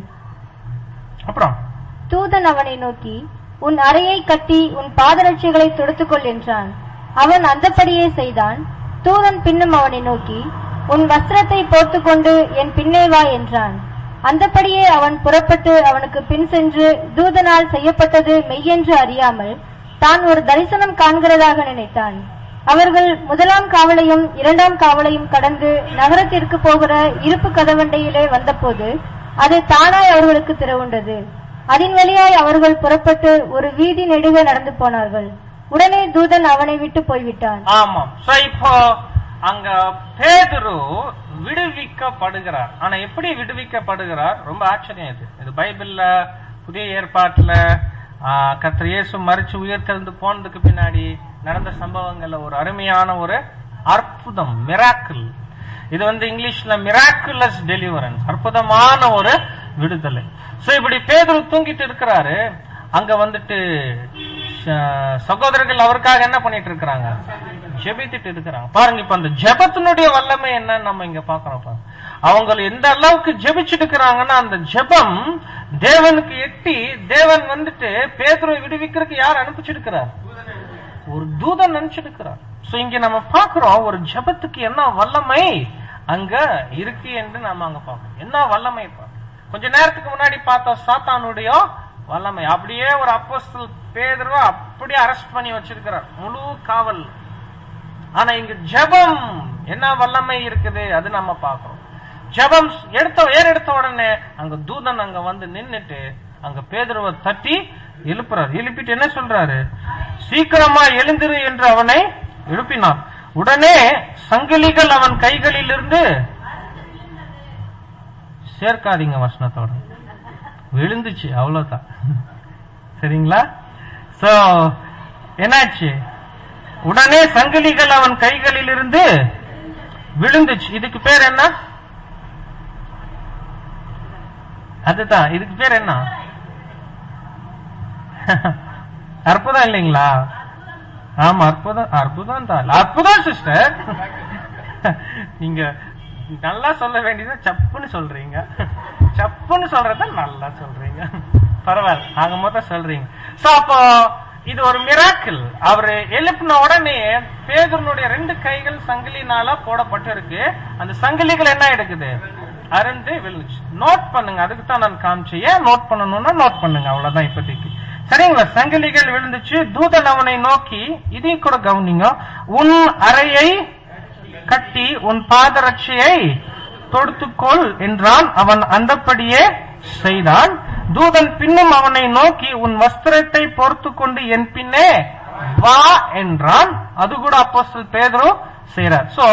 அப்புறம் தூதன் அவனை நோக்கி உன் அறையை கட்டி உன் பாதரட்சைகளை தொடுத்துக்கொள் என்றான் அவன் அந்தப்படியே செய்தான் தூதன் பின்னும் அவனை நோக்கி உன் வஸ்திரத்தை போர்த்துக்கொண்டு என் பின்னே வா என்றான் அந்தப்படியே அவன் புறப்பட்டு அவனுக்கு பின் சென்று தூதனால் செய்யப்பட்டது மெய்யென்று அறியாமல் தான் ஒரு தரிசனம் காண்கிறதாக நினைத்தான் அவர்கள் முதலாம் காவலையும் இரண்டாம் காவலையும் கடந்து நகரத்திற்கு போகிற இருப்பு கதவண்டையிலே வந்தபோது அது தானாய் அவர்களுக்கு திறவுண்டது அதன் வழியாய் அவர்கள் புறப்பட்டு ஒரு வீதி நெடுக நடந்து போனார்கள் உடனே தூதன் அவனை விட்டு போய்விட்டான் ஆமாம் சோ இப்போ அங்க பேதுரு விடுவிக்கப்படுகிறார் ஆனா எப்படி விடுவிக்கப்படுகிறார் ரொம்ப ஆச்சரியம் இது இது பைபிள்ல புதிய ஏற்பாட்டுல ஆஹ், கர்த்தர் இயேசு மறிச்சு உயிர் தெழுந்து போனதுக்கு பின்னாடி நடந்த சம்பவங்கள்ல ஒரு அருமையான ஒரு அற்புதம் மிராக்கிள் இது வந்து இங்கிலீஷ்ல மிராக்குலஸ் டெலிவரன்ஸ் அற்புதமான ஒரு விடுதலை சோ இப்படி பேதுரு தூங்கிட்டு இருக்கிறாரு அங்க வந்துட்டு ச- சகோதரர்கள் அவருக்காக என்ன பண்ணிட்டு இருக்கிறாங்க ஜெபித்துட்டு இருக்கிறாங்க பாருங்க இப்ப அந்த ஜெபத்தினுடைய வல்லமை என்னன்னு நம்ம இங்க பாக்குறோம் பாருங்க. அவங்க எந்த அளவுக்கு ஜெபிச்சுட்டு இருக்கிறாங்கன்னா அந்த ஜெபம் தேவனுக்கு எட்டி தேவன் வந்துட்டு பேதுருவை விடுவிக்கிறதுக்கு யார் அனுப்பிச்சிருக்கிறார் ஒரு தூதன் நினைச்சிருக்கிறார் சோ இங்க நம்ம பாக்குறோம் ஒரு ஜெபத்துக்கு என்ன வல்லமை அங்க இருக்கு என்று நாம அங்க பார்க்கறோம் என்ன வல்லமை பாருங்க. கொஞ்ச நேரத்துக்கு முன்னாடி பார்த்தோம் சாத்தானுடைய வல்லமை அப்படியே ஒரு அப்போஸ்தல் பேதுருவ அப்படியே அரெஸ்ட் பண்ணி வச்சிருக்கிறார் முழு காவல் ஆனா இங்க ஜெபம் என்ன வல்லமை இருக்குது அது நம்ம பார்க்கிறோம் ஜெபம் எடுத்த ஏர் எடுத்த உடனே அங்க தூதன் அங்க வந்து நின்னுட்டு அங்க பேதுருவை தட்டி எழுப்புறாரு எழுப்பிட்டு என்ன சொல்றாரு சீக்கிரமா எழுந்திரு என்று அவனை எழுப்பினான் உடனே சங்கிலிகள் அவன் கைகளில் இருந்து சேர்க்காதீங்க வசனத்தோட விழுந்துச்சு அவ்வளவுதான் சரிங்களா சோ என்னாச்சு உடனே சங்கிலிகள் அவன் கைகளில் இருந்து விழுந்துச்சு இதுக்கு பேர் என்ன அதுதான் இதுக்கு பேர் என்ன அற்புதம் இல்லைங்களா ஆமா அற்புதம் அற்புதம் தான் அற்புதம் சிஸ்டர் நீங்க நல்லா சொல்ல வேண்டியது சப்புன்னு சொல்றீங்க சப்புன்னு சொல்றத நல்லா சொல்றீங்க பரவாயில்ல ஆக மொத்தம் சொல்றீங்க சோ அப்போ இது ஒரு மிராக்கிள் அவரு எழுப்பின உடனே பேதுருனுடைய ரெண்டு கைகள் சங்கிலினால போடப்பட்டு இருக்கு அந்த சங்கிலிகள் என்ன எடுக்குது அருந்து விழுந்துச்சு நோட் பண்ணுங்க அதுக்கு தான் நான் காமிச்சேன் ஏன் நோட் பண்ணணும்னா நோட் பண்ணுங்க அவ்வளவுதான் இப்போதைக்கு சரிங்களா சங்கிலிகள் விழுந்துச்சு தூதன் அவனை நோக்கி இதையும் கூட கவனிங்க உன் அறையை கட்டி உன் பாதரட்சையை தொடுத்துக்கொள் என்றான் அவன் அந்தப்படியே செய்தான் தூதன் பின்னும் அவனை நோக்கி உன் வஸ்திரத்தை பொறுத்து கொண்டு என் பின்னே வா என்றான் அது கூட அப்போஸ்தலர் பேதுரு செய்றார் சோ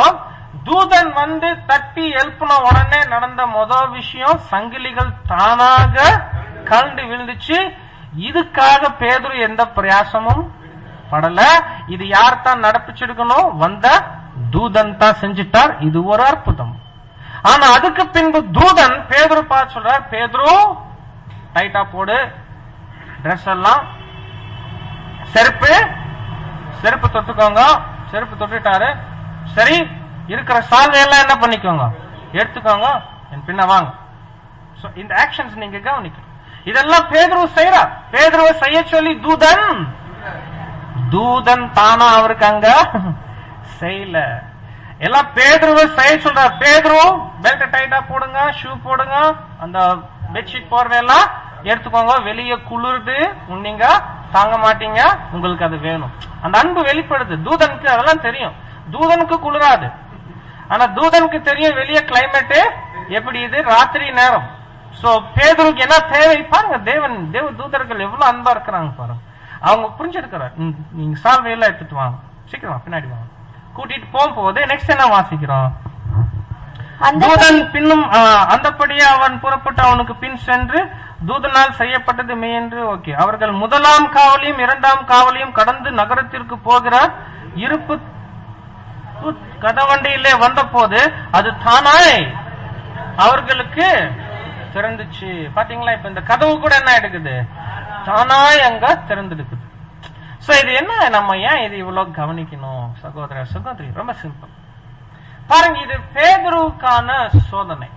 தூதன் வந்து தட்டி எழுப்பின உடனே நடந்த முதல் விஷயம் சங்கிலிகள் தானாக கலண்டு விழுந்துச்சு இதுக்காக பேதுரு எந்த பிரயாசமும் படல இது யார் தான் நடப்பிச்சிருக்கணும் வந்த தூதன் தான் செஞ்சிட்டார் இது ஒரு அற்புதம் ஆனா அதுக்கு பின்பு தூதன் பேதுரு பார்த்து சொல்றார் பேதுரு டைட்டா போடு ட்ரெஸ் எல்லாம் செருப்பு செருப்பு தொட்டுக்கோங்க செருப்பு தொட்டுட்டாரு சரி இருக்கிற சால்வையெல்லாம் என்ன பண்ணிக்கோங்க எடுத்துக்கோங்க என் பின்ன வாங்க So, இந்த ஆக்ஷன்ஸ் நீங்க கவனிக்கணும் இதெல்லாம் பேதுரு செய்யறார் பேதுருவை செய்ய சொல்லி தூதன் தூதன் தானா அவருக்கு அங்க செய்யல எல்லாம் பேதுருவை செய்ய சொல்றார் பேதுரு பெல்ட் டைட்டா போடுங்க ஷூ போடுங்க அந்த பெட்ஷீட் போர்வையெல்லாம் எடுத்துக்கோங்க வெளிய குளிருது நீங்க தாங்க மாட்டீங்க உங்களுக்கு அது வேணும் அந்த அன்பு வெளிப்படுது தூதனுக்கு அதெல்லாம் தெரியும் தூதனுக்கு குளிராது ஆனா தூதனுக்கு தெரியும் வெளிய கிளைமேட் எப்படி இது ராத்திரி நேரம் சோ பேதுருக்கு என்ன தேவை பாருங்க தேவன் தேவ தூதர்கள் எவ்வளவு அன்பா இருக்கிறாங்க பாருங்க அவங்க புரிஞ்சிருக்கிறார் ம், நீங்க சால்வையெல்லாம் எடுத்துட்டு வாங்க சீக்கிரம் பின்னாடி வாங்க கூட்டிட்டு போகும்போது நெக்ஸ்ட் என்ன வாசிக்கிறோம் அந்த தூதன் பின்னும் ஆ, அந்தப்படியே அவன் புறப்பட்டு அவனுக்கு பின் சென்று தூதனால் செய்யப்பட்டது மெய்யென்று ஓகே அவர்கள் முதலாம் காவலையும் இரண்டாம் காவலையும் கடந்து நகரத்திற்கு போகிற இருப்பு து- கதவண்டியிலே வந்தபோது அது தானாய் அவர்களுக்கு திறந்துச்சு பாத்தீங்களா இப்ப இந்த கதவு கூட என்ன எடுக்குது தானாய் அங்க திறந்துடுக்குது சோ இது என்ன நம்ம ஏன் இது இவ்வளவு கவனிக்கணும் சகோதர சகோதரி ரொம்ப சிம்பிள் பாருங்க இது பேதுருவுக்கான சோதனை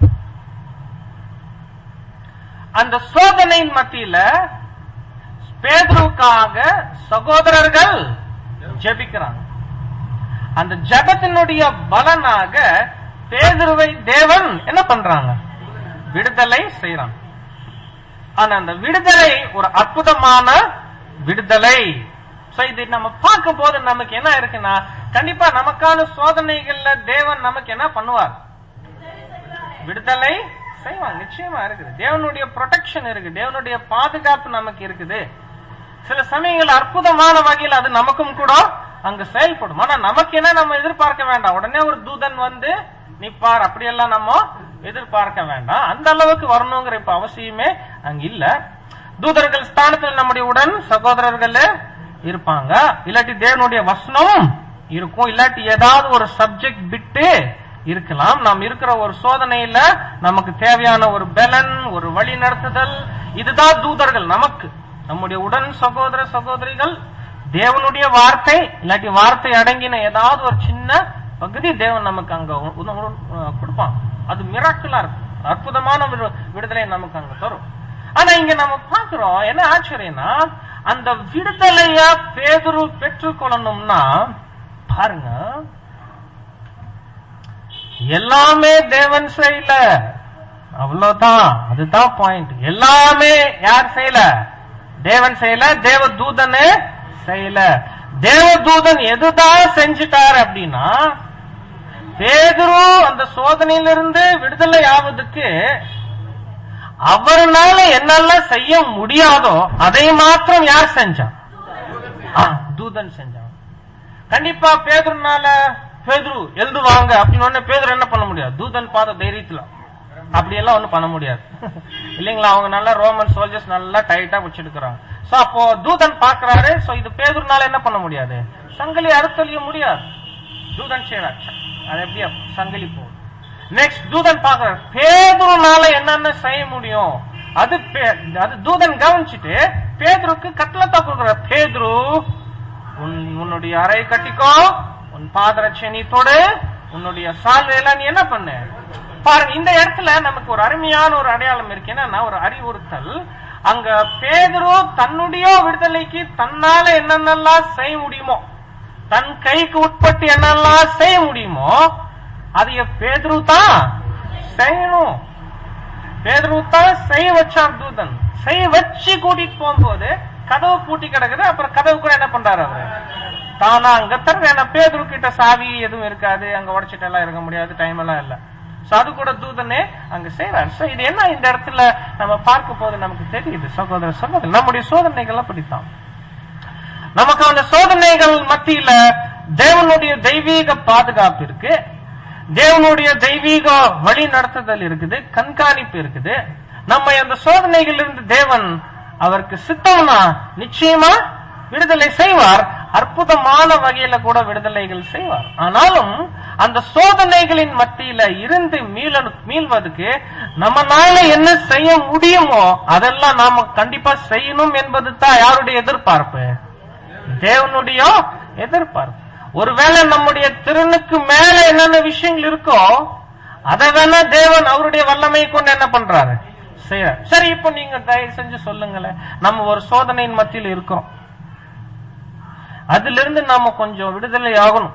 அந்த சோதனையின் மத்தியில பேதுருவுக்காக சகோதரர்கள் ஜெபிக்கிறாங்க அந்த ஜெபத்தினுடைய பலனாக பேதுருவை தேவன் என்ன பண்றாங்க விடுதலை செய்யறாங்க ஆனா அந்த விடுதலை ஒரு அற்புதமான விடுதலை சோ இது நம்ம பார்க்கும் போது நமக்கு என்ன இருக்குன்னா கண்டிப்பா நமக்கான சோதனைகள்ல தேவன் நமக்கு என்ன பண்ணுவார் விடுதலை செய்வாங்க நிச்சயமா இருக்குது தேவனுடைய ப்ரொடெக்ஷன் இருக்கு தேவனுடைய பாதுகாப்பு நமக்கு இருக்குது சில சமயங்கள் அற்புதமான வகையில் அது நமக்கும் கூட அங்க செயல்படும் ஆனா நமக்கு என்ன நம்ம எதிர்பார்க்க வேண்டாம் உடனே ஒரு தூதன் வந்து நிப்பார் அப்படியெல்லாம் நம்ம எதிர்பார்க்க வேண்டாம் அந்த அளவுக்கு வரணுங்கிற இப்ப அவசியமே அங்க இல்ல தூதர்கள் ஸ்தானத்தில் நம்முடைய உடன் சகோதரர்கள் இருப்பாங்க இல்லாட்டி தேவனுடைய வசனம் இருக்கும் இல்லாட்டி ஏதாவது ஒரு சப்ஜெக்ட் விட்டு இருக்கலாம் நாம் இருக்கிற ஒரு சோதனையில நமக்கு தேவையான ஒரு பலன் ஒரு வழி நடத்துதல் இதுதான் தூதர்கள் நமக்கு நம்முடைய உடன் சகோதர சகோதரிகள் தேவனுடைய வார்த்தை இல்லாட்டி வார்த்தை அடங்கின ஏதாவது ஒரு சின்ன பகுதி தேவன் நமக்கு அங்க உ- உ- உ- கொடுப்பான் அது மிராக்கிளா இருக்கும் அற்புதமான விடு- விடுதலை நமக்கு அங்க தரும் ஆனா இங்க நம்ம பாக்குறோம் என்ன ஆச்சரியம்னா அந்த விடுதலைய பேதுரு பெற்றுக்கொள்ளணும்னா பாருங்க எல்லாமே தேவன் செய்யல அவ்வளவுதான் அதுதான் பாயிண்ட் எல்லாமே யார் செய்யல தேவன் செய்யல தேவ தூதனே செய்யல தேவ தூதன் எதுதான் செஞ்சிட்டார் அப்படின்னா பேதுரு அந்த சோதனையிலிருந்து விடுதலை ஆவதுக்கு அவர்னால என்னெல்லாம் செய்ய முடியாதோ அதை மாத்திரம் யார் செஞ்சா ஆ, தூதன் செஞ்சான் கண்டிப்பா பேதுருனால பேதுரு எழுந்து வாங்க அப்படின்னு உடனே பேதுரு என்ன பண்ண முடியாது தூதன் பார்த்த தைரியத்துல அப்படியெல்லாம் ஒண்ணும் பண்ண முடியாது இல்லைங்களா அவங்க நல்லா ரோமன் சோல்ஜர்ஸ் நல்லா டைட்டா வச்சிருக்கிறாங்க சோ அப்போ தூதன் பாக்குறாரு சோ இது பேதுருனால என்ன பண்ண முடியாது சங்கிலி அறுத்தலிய முடியாது தூதன் செய்யறார் அது எப்படி அப்ப? சங்கிலி போகுது நெக்ஸ்ட் தூதன் பாக்குறாரு பேதுருனால என்னென்ன செய்ய முடியும் அது பே- அது தூதன் கவனிச்சுட்டு பேதுருக்கு கட்டளத்தா கொடுக்குறார் பேதுரு உன் உன்னுடைய அறை கட்டிக்கோ உன் பாதரட்சை நீ தொடு உன்னுடைய சால்வையெல்லாம் நீ என்ன பண்ணு பாருங்க இந்த இடத்துல நமக்கு ஒரு அருமையான ஒரு அடையாளம் இருக்கு என்னன்னா ஒரு அறிவுறுத்தல் அங்க பேதுரு தன்னுடைய விடுதலைக்கு தன்னால என்னென்னலாம் செய்ய முடியுமோ தன் கைக்கு உட்பட்டு என்னெல்லாம் செய்ய முடியுமோ அதைய பேதுரு தான் செய்யணும் பேதுரு தான் செய்ய வச்சார் தூதன் செய்ய வச்சு கூட்டிட்டு போகும்போது கதவு பூட்டி கிடக்குது அப்புறம் கதவு கூட என்ன பண்றாரு அவரு தானா அங்க தர ஏன்னா பேதுரு கிட்ட சாவி எதுவும் இருக்காது அங்க உடைச்சிட்டு எல்லாம் இருக்க முடியாது டைம் எல்லாம் இல்ல சோ அது கூட தூதனே அங்க செய்யறாரு சோ இது என்ன இந்த இடத்துல நம்ம பார்க்க போது நமக்கு தெரியுது சகோதர சகோதரி நம்முடைய சோதனைகள் அப்படித்தான் நமக்கு அந்த சோதனைகள் மத்தியில தேவனுடைய தெய்வீக பாதுகாப்பு இருக்கு தேவனுடைய தெய்வீக வழி நடத்துதல் இருக்குது கண்காணிப்பு இருக்குது நம்ம அந்த சோதனைகள் இருந்து தேவன் அவருக்கு சித்தம்னா நிச்சயமா விடுதலை செய்வார் அற்புதமான வகையில கூட விடுதலைகள் செய்வார் ஆனாலும் அந்த சோதனைகளின் மத்தியில இருந்து மீள மீள்வதற்கு நம்மனால என்ன செய்ய முடியுமோ அதெல்லாம் நாம கண்டிப்பா செய்யணும் என்பது தான் யாருடைய எதிர்பார்ப்பு தேவனுடைய எதிர்பார்ப்பு ஒருவேளை நம்முடைய திறனுக்கு மேல என்னென்ன விஷயங்கள் இருக்கோ அதை வேணா தேவன் அவருடைய வல்லமை கொண்டு என்ன பண்றாரு செய்யறாரு சரி இப்போ நீங்க தயவு செஞ்சு சொல்லுங்களேன் நம்ம ஒரு சோதனையின் மத்தியில் இருக்கோம் அதுல இருந்து நாம கொஞ்சம் விடுதலை ஆகணும்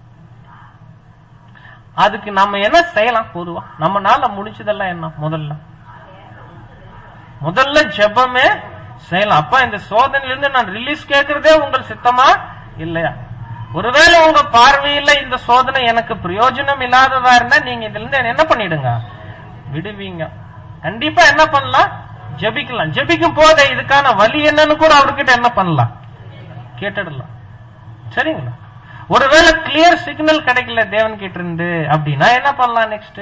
அதுக்கு நம்ம என்ன செய்யலாம் பொதுவா நம்மனால முடிச்சதெல்லாம் என்ன முதல்ல முதல்ல ஜெபமே செய்யலாம் அப்ப இந்த சோதனையில இருந்து நான் ரிலீஸ் கேட்கறதே உங்கள் சித்தமா இல்லையா ஒருவேளை உங்க பார்வையில இந்த சோதனை எனக்கு பிரயோஜனம் இல்லாததா இருந்தா நீங்க இதுல இருந்து என்ன பண்ணிடுங்க விடுவீங்க கண்டிப்பா என்ன பண்ணலாம் ஜெபிக்கலாம் ஜெபிக்கும் போதே இதுக்கான வழி என்னன்னு கூட அவர்கிட்ட என்ன பண்ணலாம் கேட்டுடலாம் சரிங்களா ஒருவேளை கிளியர் சிக்னல் கிடைக்கல தேவன் கிட்ட இருந்து அப்படின்னா என்ன பண்ணலாம் நெக்ஸ்ட்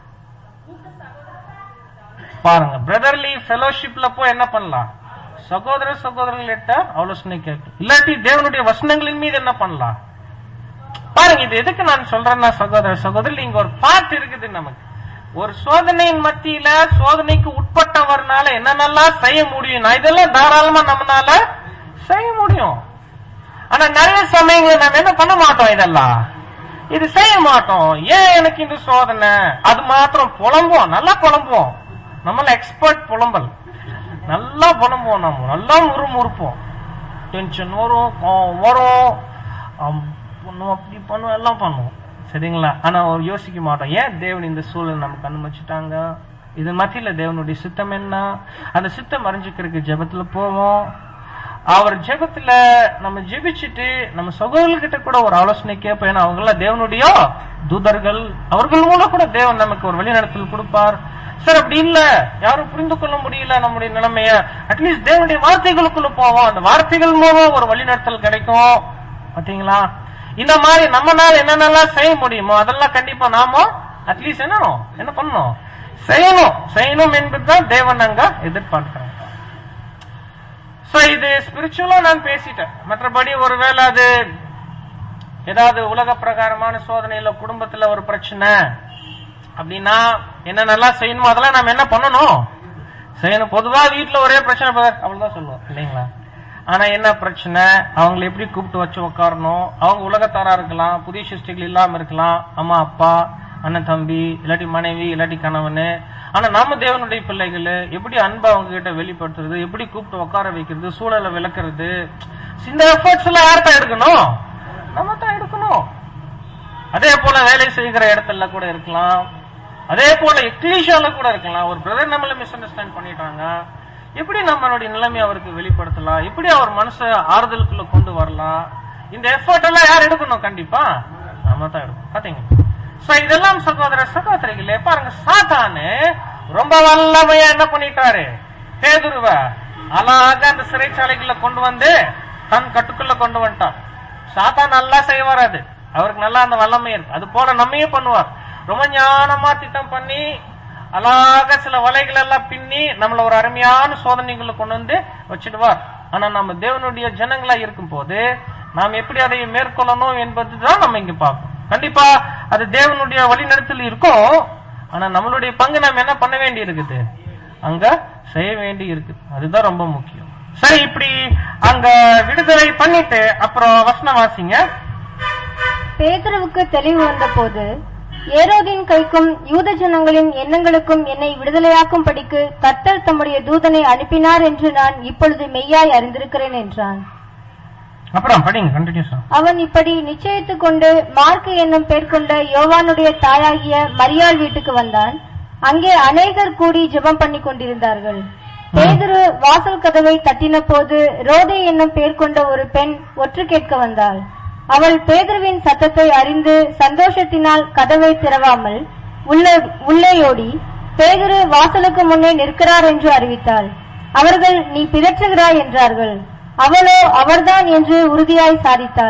பாருங்க பிரதர்லி ஃபெலோஷிப்ல போய் என்ன பண்ணலாம் சகோதர சகோதரர்களிட்ட ஆலோசனை கேட்கும் இல்லாட்டி தேவனுடைய வசனங்களின் மீது என்ன பண்ணலாம் பாருங்க இது எதுக்கு நான் சொல்றேன்னா சகோதர சகோதரி இங்க ஒரு பாட்டு இருக்குது நமக்கு ஒரு சோதனையின் மத்தியில சோதனைக்கு உட்பட்டவர்னால என்னென்னலாம் செய்ய முடியும் நான் இதெல்லாம் தாராளமா நம்மனால செய்ய முடியும் ஆனா நிறைய சமயங்கள் நம்ம என்ன பண்ண மாட்டோம் இதெல்லாம் இது செய்ய மாட்டோம் ஏன் எனக்கு இந்த சோதனை அது மாத்திரம் புலம்புவோம் நல்லா புலம்புவோம் நம்மள எக்ஸ்பர்ட் புலம்பல் நல்லா புலம்புவோம் நம்ம நல்லா முறுமுறுப்போம் டென்ஷன் வரும் கோவம் வரும் ஆம், பண்ணுவோம் அப்படி பண்ணுவோம் எல்லாம் பண்ணுவோம் சரிங்களா ஆனா ஒரு யோசிக்க மாட்டோம் ஏன் தேவன் இந்த சூழல் நமக்கு அனுமதிச்சிட்டாங்க இது மத்தியில தேவனுடைய சித்தம் என்ன அந்த சித்தம் அறிஞ்சுக்கிறதுக்கு ஜெபத்துல போவோம் அவர் ஜெபத்துல நம்ம ஜெபிச்சுட்டு நம்ம சகோதரர்கிட்ட கூட ஒரு ஆலோசனை கேட்போம் ஏன்னா அவங்க எல்லாம் தேவனுடைய தூதர்கள் அவர்கள் மூலம் கூட தேவன் நமக்கு ஒரு வழிநடத்தல் கொடுப்பார் சார் அப்படி இல்ல யாரும் புரிந்து கொள்ள முடியல நம்முடைய நிலைமைய அட்லீஸ்ட் தேவனுடைய வார்த்தைகளுக்குள்ள போவோம் அந்த வார்த்தைகள் மூலம் ஒரு வழிநடத்தல் கிடைக்கும் பாத்தீங்களா இந்த மாதிரி நம்மனால என்னென்னலாம் செய்ய முடியுமோ அதெல்லாம் கண்டிப்பா நாம அட்லீஸ்ட் என்னணும் என்ன பண்ணணும் செய்யணும் செய்யணும் என்பதுதான் தேவன் அங்க எதிர்பார்க்கிறாங்க சோ இது ஸ்பிரிச்சுவலா நான் பேசிட்டேன் மற்றபடி ஒருவேளை அது ஏதாவது உலக பிரகாரமான சோதனையில குடும்பத்துல ஒரு பிரச்சனை அப்படின்னா என்னென்னலாம் செய்யணுமோ அதெல்லாம் நம்ம என்ன பண்ணணும் செய்யணும் பொதுவா வீட்டுல ஒரே பிரச்சனை brother, அவ்வளவுதான் சொல்லுவோம் இல்லைங்களா ஆனா என்ன பிரச்சனை அவங்களை எப்படி கூப்பிட்டு வச்சு உட்காரணும் அவங்க உலகத்தாரா இருக்கலாம் புதிய சிருஷ்டிகள் இல்லாம இருக்கலாம் அம்மா அப்பா அண்ணன் தம்பி இல்லாட்டி மனைவி இல்லாட்டி கணவன் ஆனா நம்ம தேவனுடைய பிள்ளைகள் எப்படி அன்பை அவங்க கிட்ட வெளிப்படுத்துறது எப்படி கூப்பிட்டு உட்கார வைக்கிறது சூழலை விளக்குறது இந்த எஃபர்ட்ஸ் எல்லாம் யார் தான் எடுக்கணும் நம்ம தான் எடுக்கணும் அதே போல வேலை செய்கிற இடத்துல கூட இருக்கலாம் அதே போல எக்லீஷியால கூட இருக்கலாம் ஒரு பிரதர் நம்மள மிஸ் அண்டர்ஸ்டாண்ட் பண்ணிட்டாங்க எப்படி நம்மளுடைய நிலைமை அவருக்கு வெளிப்படுத்தலாம் எப்படி அவர் மனச ஆறுதலுக்குள்ள கொண்டு வரலாம் இந்த எஃபர்ட் எல்லாம் யார் எடுக்கணும் கண்டிப்பா நம்ம தான் எடுக்கணும் பாத்தீங்க சோ இதெல்லாம் சகோதர சகோதரிகளே பாருங்க சாத்தானு ரொம்ப வல்லமையா என்ன பண்ணிட்டாரு பேதுருவ அழகா அந்த சிறைச்சாலைக்குள்ள கொண்டு வந்து தன் கட்டுக்குள்ள கொண்டு வந்துட்டான் சாத்தான் நல்லா செய்வார் அது அவருக்கு நல்லா அந்த வல்லமை இருக்கு அது போல நம்மையே பண்ணுவார் ரொம்ப ஞானமா திட்டம் பண்ணி அழகா சில வலைகள் எல்லாம் பின்னி நம்மள ஒரு அருமையான சோதனைகளை கொண்டு வந்து வச்சிடுவார் ஆனா நம்ம தேவனுடைய ஜனங்களா இருக்கும் போது நாம் எப்படி அதை மேற்கொள்ளணும் என்பதுதான் நம்ம இங்க பார்ப்போம் கண்டிப்பா அது தேவனுடைய வழிநடத்தல் இருக்கும் ஆனா நம்மளுடைய பங்கு நம்ம என்ன பண்ண வேண்டி இருக்குது அங்க செய்ய வேண்டி இருக்குது அதுதான் ரொம்ப முக்கியம் சரி இப்படி அங்க விடுதலை பண்ணிட்டு அப்புறம் வசனம் வாசிங்க பேதுருவுக்கு தெளிவு வந்தபோது ஏரோதின் கைக்கும் யூத ஜனங்களின் எண்ணங்களுக்கும் என்னை விடுதலையாக்கும் படிக்கு கர்த்தர் தம்முடைய தூதனை அனுப்பினார் என்று நான் இப்பொழுது மெய்யாய் அறிந்திருக்கிறேன் என்றான் அப்புறம் படிங்க கண்டினியூஸ் அவன் இப்படி நிச்சயித்துக் கொண்டு மார்க்கு என்னும் பேர் கொண்ட யோவானுடைய தாயாகிய மரியாள் வீட்டுக்கு வந்தான் அங்கே அநேகர் கூடி ஜெபம் பண்ணி கொண்டிருந்தார்கள் பேதுரு வாசல் கதவை தட்டின போது ரோதே என்னும் பேர் கொண்ட ஒரு பெண் ஒற்று கேட்க வந்தாள் அவள் பேதுருவின் சத்தத்தை அறிந்து சந்தோஷத்தினால் கதவை திறவாமல் உள்ளே உள்ளேயோடி பேதுரு வாசலுக்கு முன்னே நிற்கிறார் என்று அறிவித்தாள் அவர்கள் நீ பிதற்றுகிறாய் என்றார்கள் அவளோ அவர்தான் என்று உறுதியாய் சாதித்தாள்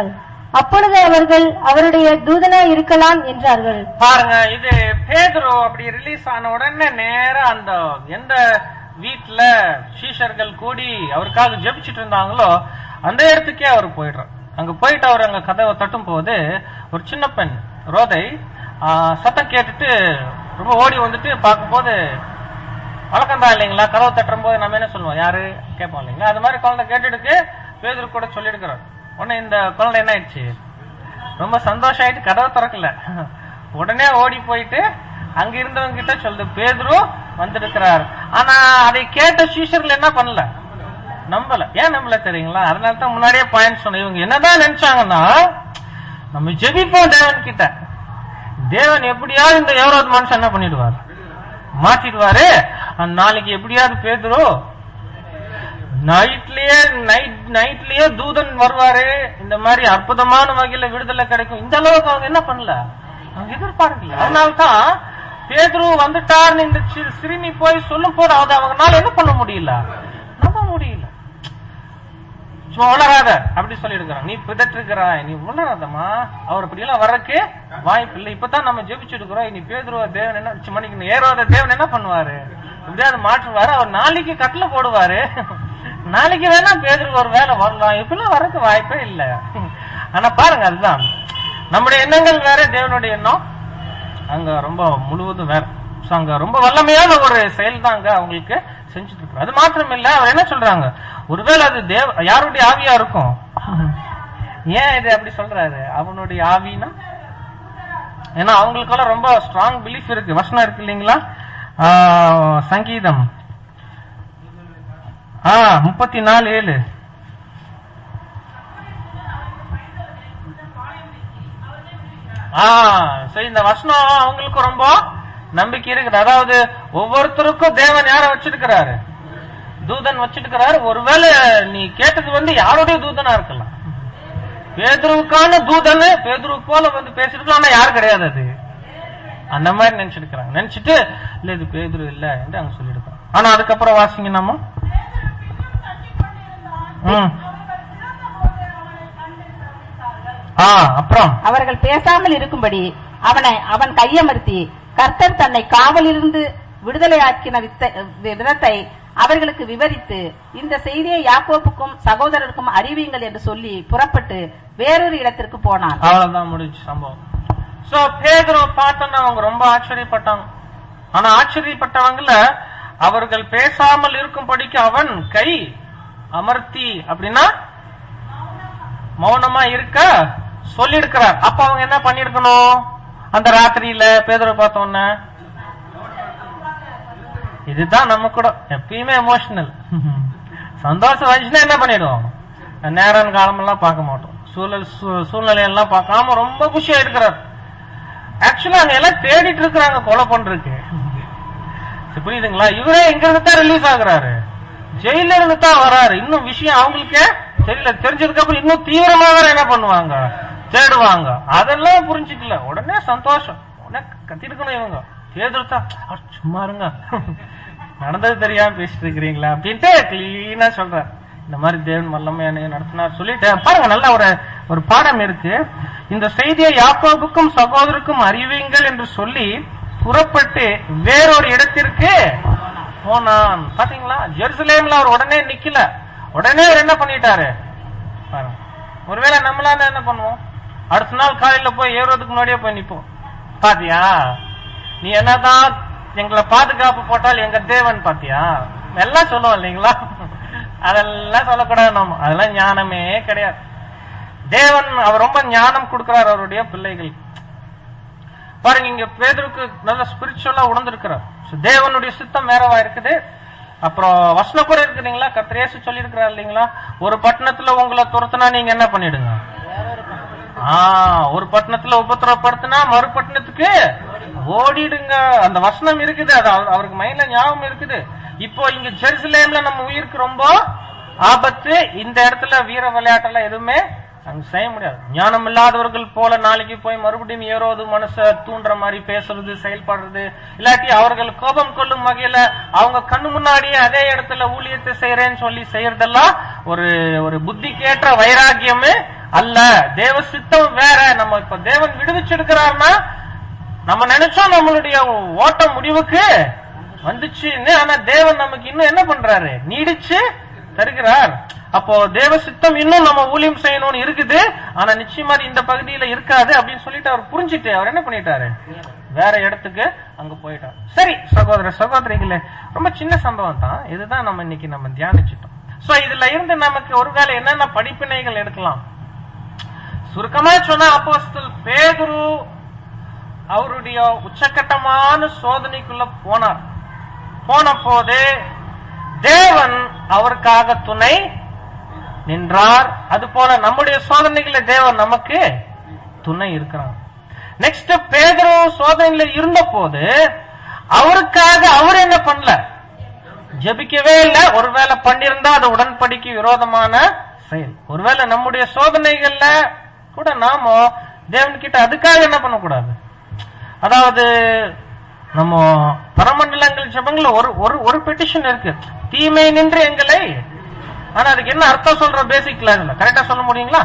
அப்பொழுது அவர்கள் அவருடைய தூதனா இருக்கலாம் என்றார்கள் பாருங்க இது பேதுரு அப்படி ரிலீஸ் ஆன உடனே நேரா அந்த எந்த வீட்ல சீஷர்கள் கூடி அவருக்காக ஜெபிச்சிட்டு இருந்தாங்களோ அந்த இடத்துக்கே அவர் போயிடுறார் அங்க போயிட்டு அவர் அங்க கதவை தட்டும் போது ஒரு சின்ன பெண் ரோதை ஆ, சத்தம் கேட்டுட்டு ரொம்ப ஓடி வந்துட்டு பார்க்கும்போது வழக்கம் தான் இல்லைங்களா கதவை தட்டுற போது நம்ம என்ன சொல்லுவோம் யாரு கேட்போம் இல்லைங்களா அது மாதிரி குழந்தை கேட்டுட்டு பேதுரு கூட சொல்லிடுக்கிறார் உடனே இந்த குழந்தை என்ன ஆயிடுச்சு ரொம்ப சந்தோஷம் ஆயிட்டு கதவை திறக்கல உடனே ஓடி போயிட்டு அங்க இருந்தவங்க கிட்ட சொல்லுது பேதுரு வந்திருக்கிறார் ஆனா அதை கேட்ட சீஷர்கள் என்ன பண்ணல நம்பல ஏன் நம்பல தெரியுங்களா அதனால தான் முன்னாடியே பாயிண்ட் சொன்னேன் இவங்க என்னதான் நினைச்சாங்கன்னா நம்ம ஜெபிப்போம் தேவன் கிட்ட தேவன் எப்படியாவது இந்த எவராவது மனுஷன் என்ன பண்ணிடுவார் மாத்திடுவாரு அந்த நாளைக்கு எப்படியாவது பேதுரு நைட்லயே நைட் நைட்லயே தூதன் வருவாரு இந்த மாதிரி அற்புதமான வகையில விடுதலை கிடைக்கும் இந்த அளவுக்கு அவங்க என்ன பண்ணல அவங்க எதிர்பார்க்கல அதனால்தான் பேதுரு வந்துட்டார்னு இந்த சி- சிறுமி போய் சொல்லும் போது அது அவங்கனால என்ன பண்ண முடியல நம்ப முடியல சும்மா உளராத அப்படி சொல்லிடுக்கிறான் நீ பிதற்றுக்கிறாய் நீ உளராதம்மா அவர் அப்படி எல்லாம் வர்றதுக்கு வாய்ப்பு இல்லை இப்பதான் நம்ம ஜெபிச்சிருக்கிறோம் இனி பேதுருவ தேவன் என்ன சி, மன்னிக்கணும் ஏரோத தேவன் என்ன பண்ணுவாரு எப்படியாவது மாற்றுவாரு அவர் நாளைக்கு கட்டளை போடுவாரு நாளைக்கு வேணா பேதுரு ஒரு வேலை வரலாம் இப்பெல்லாம் வர்றதுக்கு வாய்ப்பே இல்ல ஆனா பாருங்க அதுதான் நம்முடைய எண்ணங்கள் வேற தேவனுடைய எண்ணம் அங்க ரொம்ப முழுவதும் வேற So, அங்க ரொம்ப வல்லமையான ஒரு செயல் தான் அங்க அவங்களுக்கு செஞ்சுட்டு இருக்கு அது மாத்திரம் இல்ல அவர் என்ன சொல்றாங்க ஒருவேளை அது தேவ யாருடைய ஆவியா இருக்கும் ஏன் இது அப்படி சொல்றாரு அவனுடைய ஆவினா ஏன்னா அவங்களுக்கெல்லாம் ரொம்ப ஸ்ட்ராங் பிலீஃப் இருக்கு வசனம் இருக்கு இல்லைங்களா ஆஹ், சங்கீதம் ஆ முப்பத்தி நாலு ஏழு ஆ சரி இந்த வசனம் அவங்களுக்கு ரொம்ப நம்பிக்கை இருக்குது அதாவது ஒவ்வொருத்தருக்கும் தேவன் யார வச்சிருக்கிறாரு தூதன் வச்சிருக்கிறாரு ஒருவேளை நீ கேட்டது வந்து யாருடைய தூதனா இருக்கலாம் பேதுருவுக்கான தூதன் பேதுரு போல வந்து பேசிருக்கலாம் ஆனா யாரு கிடையாது அது அந்த மாதிரி நினைச்சிருக்கிறாங்க நினைச்சிட்டு இல்ல இது பேதுரு இல்ல என்று அங்க சொல்லிருக்காங்க ஆனா அதுக்கப்புறம் வாசிங்க நம்ம ம். ஆ அப்புறம் அவர்கள் பேசாமல் இருக்கும்படி அவனை அவன் கையமர்த்தி கர்த்தர் தன்னை காவலிருந்து விடுதலையாக்கின வித்த- விதத்தை அவர்களுக்கு விவரித்து இந்த செய்தியை யாக்கோப்புக்கும் சகோதரருக்கும் அறிவியுங்கள் என்று சொல்லி புறப்பட்டு வேறொரு இடத்திற்கு போனான் அவ்வளவுதான் முடிஞ்சு சம்பவம் சோ பேதுரு பார்த்தோன்னா அவங்க ரொம்ப ஆச்சரியப்பட்டாங்க ஆனா ஆச்சரியப்பட்டவங்கள அவர்கள் பேசாமல் இருக்கும்படிக்கு அவன் கை அமர்த்தி அப்படின்னா மௌனமா இருக்க சொல்லியிருக்கிறார் அப்ப அவங்க என்ன பண்ணிருக்கணும் அந்த ராத்திரியில பேதுரு பார்த்தோன்ன இதுதான் நம்ம கூட எப்பயுமே எமோஷனல் சந்தோஷம் வந்துச்சுன்னா என்ன பண்ணிடுவோம் நேரம் காலமெல்லாம் பார்க்க மாட்டோம் சூழல் சூ- சூழ்நிலை எல்லாம் பார்க்காம ரொம்ப குஷியா இருக்கிறார் ஆக்சுவலா அங்க எல்லாம் தேடிட்டு இருக்கிறாங்க கொலை பண்றதுக்கு சரி, புரியுதுங்களா இவரே இங்க இருந்து தான் ரிலீஸ் ஆகுறாரு ஜெயில இருந்து தான் வராரு இன்னும் விஷயம் அவங்களுக்கே தெரியல தெரிஞ்சதுக்கு அப்புறம் இன்னும் தீவிரமா வேற என்ன பண்ணுவாங்க தேடுவாங்க அதெல்லாம் புரிஞ்சுக்கல உடனே சந்தோஷம் உடனே கத்திருக்கணும் இவங்க தேடுத்தா சும்மா இருங்க நடந்தது தெரியாம பேசிட்டு இருக்கிறீங்களா அப்படின்ட்டு கிளீனா சொல்றார் இந்த மாதிரி தேவன் வல்லமையான நடத்தினார் சொல்லிட்டு பாருங்க நல்ல ஒரு ஒரு பாடம் இருக்கு இந்த செய்தியை யாக்கோபுக்கும் சகோதரருக்கும் அறிவியுங்கள் என்று சொல்லி புறப்பட்டு வேறொரு இடத்திற்கு போனான் பாத்தீங்களா ஜெருசலேம்ல அவர் உடனே நிக்கல உடனே அவர் என்ன பண்ணிட்டாரு பாருங்க ஒருவேளை நம்மளா இருந்தா என்ன பண்ணுவோம் அடுத்த நாள் காலையில போய் ஏறுறதுக்கு முன்னாடியே போய் நிப்போம் பாத்தியா நீ என்னதான் எங்களை பாதுகாப்பு போட்டால் எங்க தேவன் பாத்தியா எல்லாம் சொல்லுவோம் இல்லைங்களா அதெல்லாம் சொல்லக்கூடாது நம்ம அதெல்லாம் ஞானமே கிடையாது தேவன் அவர் ரொம்ப ஞானம் கொடுக்கிறார் அவருடைய பிள்ளைகள் பாருங்க இங்க பேதருக்கு நல்ல ஸ்பிரிச்சுவலா உணர்ந்திருக்கிறார் So, தேவனுடைய சித்தம் வேறவா இருக்குது அப்புறம் வசனம் கூட இருக்குதுங்களா கத்திரேசு சொல்லி இருக்கிறார் இல்லைங்களா ஒரு பட்டணத்துல உங்களை துரத்துனா நீங்க என்ன பண்ணிடுங்க ஆ ஒரு பட்டணத்துல உபத்திரப்படுத்தினா மறு பட்டணத்துக்கு ஓடிடுங்க அந்த வசனம் இருக்குது அது அவர்- அவருக்கு மைண்ட்ல ஞாபகம் இருக்குது இப்போ இங்க ஜெருசலேம்ல நம்ம உயிருக்கு ரொம்ப ஆபத்து இந்த இடத்துல வீர விளையாட்டெல்லாம் எதுவுமே அங்க செய்ய முடியாது ஞானம் இல்லாதவர்கள் போல நாளைக்கு போய் மறுபடியும் ஏறோது மனச தூண்டுற மாதிரி பேசுறது செயல்படுறது இல்லாட்டி அவர்கள் கோபம் கொள்ளும் வகையில அவங்க கண்ணு முன்னாடியே அதே இடத்துல ஊழியத்தை செய்யறேன்னு சொல்லி செய்யறதெல்லாம் ஒரு ஒரு புத்திக்கேற்ற வைராக்கியமே அல்ல தேவ சித்தம் வேற நம்ம இப்ப தேவன் விடுவிச்சிருக்கிறார்னா நம்ம நினைச்சோம் நம்மளுடைய ஓட்டம் முடிவுக்கு வந்துச்சுன்னு ஆனா தேவன் நமக்கு இன்னும் என்ன பண்றாரு நீடிச்சு தருகிறார் அப்போ தேவ சித்தம் இன்னும் நம்ம ஊழியம் செய்யணும்னு இருக்குது ஆனா நிச்சயமா அது இந்த பகுதியில இருக்காது அப்படின்னு சொல்லிட்டு அவர் புரிஞ்சுட்டு அவர் என்ன பண்ணிட்டாரு வேற இடத்துக்கு அங்க போயிட்டார் சரி சகோதர சகோதரிகளே ரொம்ப சின்ன சம்பவம் தான் இதுதான் நம்ம இன்னைக்கு நம்ம தியானிச்சிட்டோம் சோ இதுல இருந்து நமக்கு ஒருவேளை என்னென்ன படிப்பினைகள் எடுக்கலாம் சுருக்கமா சொன்னா அப்போஸ்தல் பேதுரு அவருடைய உச்சக்கட்டமான சோதனைக்குள்ள போனார் போன போது தேவன் அவருக்காக துணை நின்றார் அது போல நம்முடைய சோதனைகளை தேவன் நமக்கு துணை இருக்கிறார் நெக்ஸ்ட் பேதுரு சோதனையில இருந்த போது அவருக்காக அவர் என்ன பண்ணல ஜெபிக்கவே இல்லை ஒருவேளை பண்ணிருந்தா அது உடன்படிக்கை விரோதமான செயல் ஒருவேளை நம்முடைய சோதனைகள்ல கூட நாம தேவன் கிட்ட அதுக்காக என்ன பண்ணக்கூடாது அதாவது நம்ம பரமண்டலங்கள் ஜபங்கள்ல ஒரு ஒரு ஒரு பெட்டிஷன் இருக்கு தீமை நின்று எங்களை ஆனா அதுக்கு என்ன அர்த்தம் சொல்ற பேசிக் கிளாஸ்ல கரெக்டா சொல்ல முடியுங்களா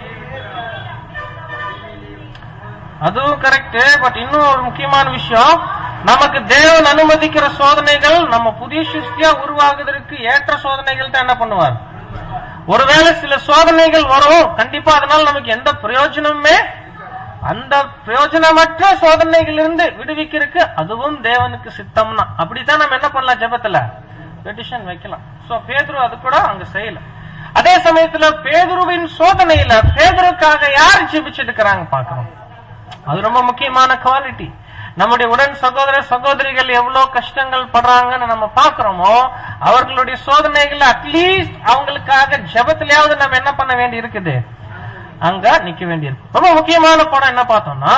அதுவும் கரெக்ட் பட் இன்னும் ஒரு முக்கியமான விஷயம் நமக்கு தேவன் அனுமதிக்கிற சோதனைகள் நம்ம புதிய சிருஷ்டியா உருவாகுவதற்கு ஏற்ற சோதனைகள் தான் என்ன பண்ணுவார் ஒருவேளை சில சோதனைகள் வரும் கண்டிப்பா அதனால நமக்கு எந்த பிரயோஜனமுமே அந்த பிரயோஜனமற்ற சோதனைகளிலிருந்து விடுவிக்கிறதுக்கு அதுவும் தேவனுக்கு சித்தம்னா அப்படித்தான் நம்ம என்ன பண்ணலாம் ஜெபத்துல பெட்டிஷன் வைக்கலாம் சோ பேதுரு அது கூட அங்க செய்யல அதே சமயத்துல பேதுருவின் சோதனையில பேதுருக்காக யார் ஜெபிச்சிட்டு இருக்கிறாங்க பாக்குறோம் அது ரொம்ப முக்கியமான குவாலிட்டி நம்முடைய உடன் சகோதர சகோதரிகள் எவ்வளவு கஷ்டங்கள் படுறாங்கன்னு நம்ம பாக்குறோமோ அவர்களுடைய சோதனைகள் அட்லீஸ்ட் அவங்களுக்காக ஜெபத்திலேயாவது நம்ம என்ன பண்ண வேண்டி இருக்குது அங்க நிக்க வேண்டியிருக்கு ரொம்ப முக்கியமான படம் என்ன பார்த்தோம்னா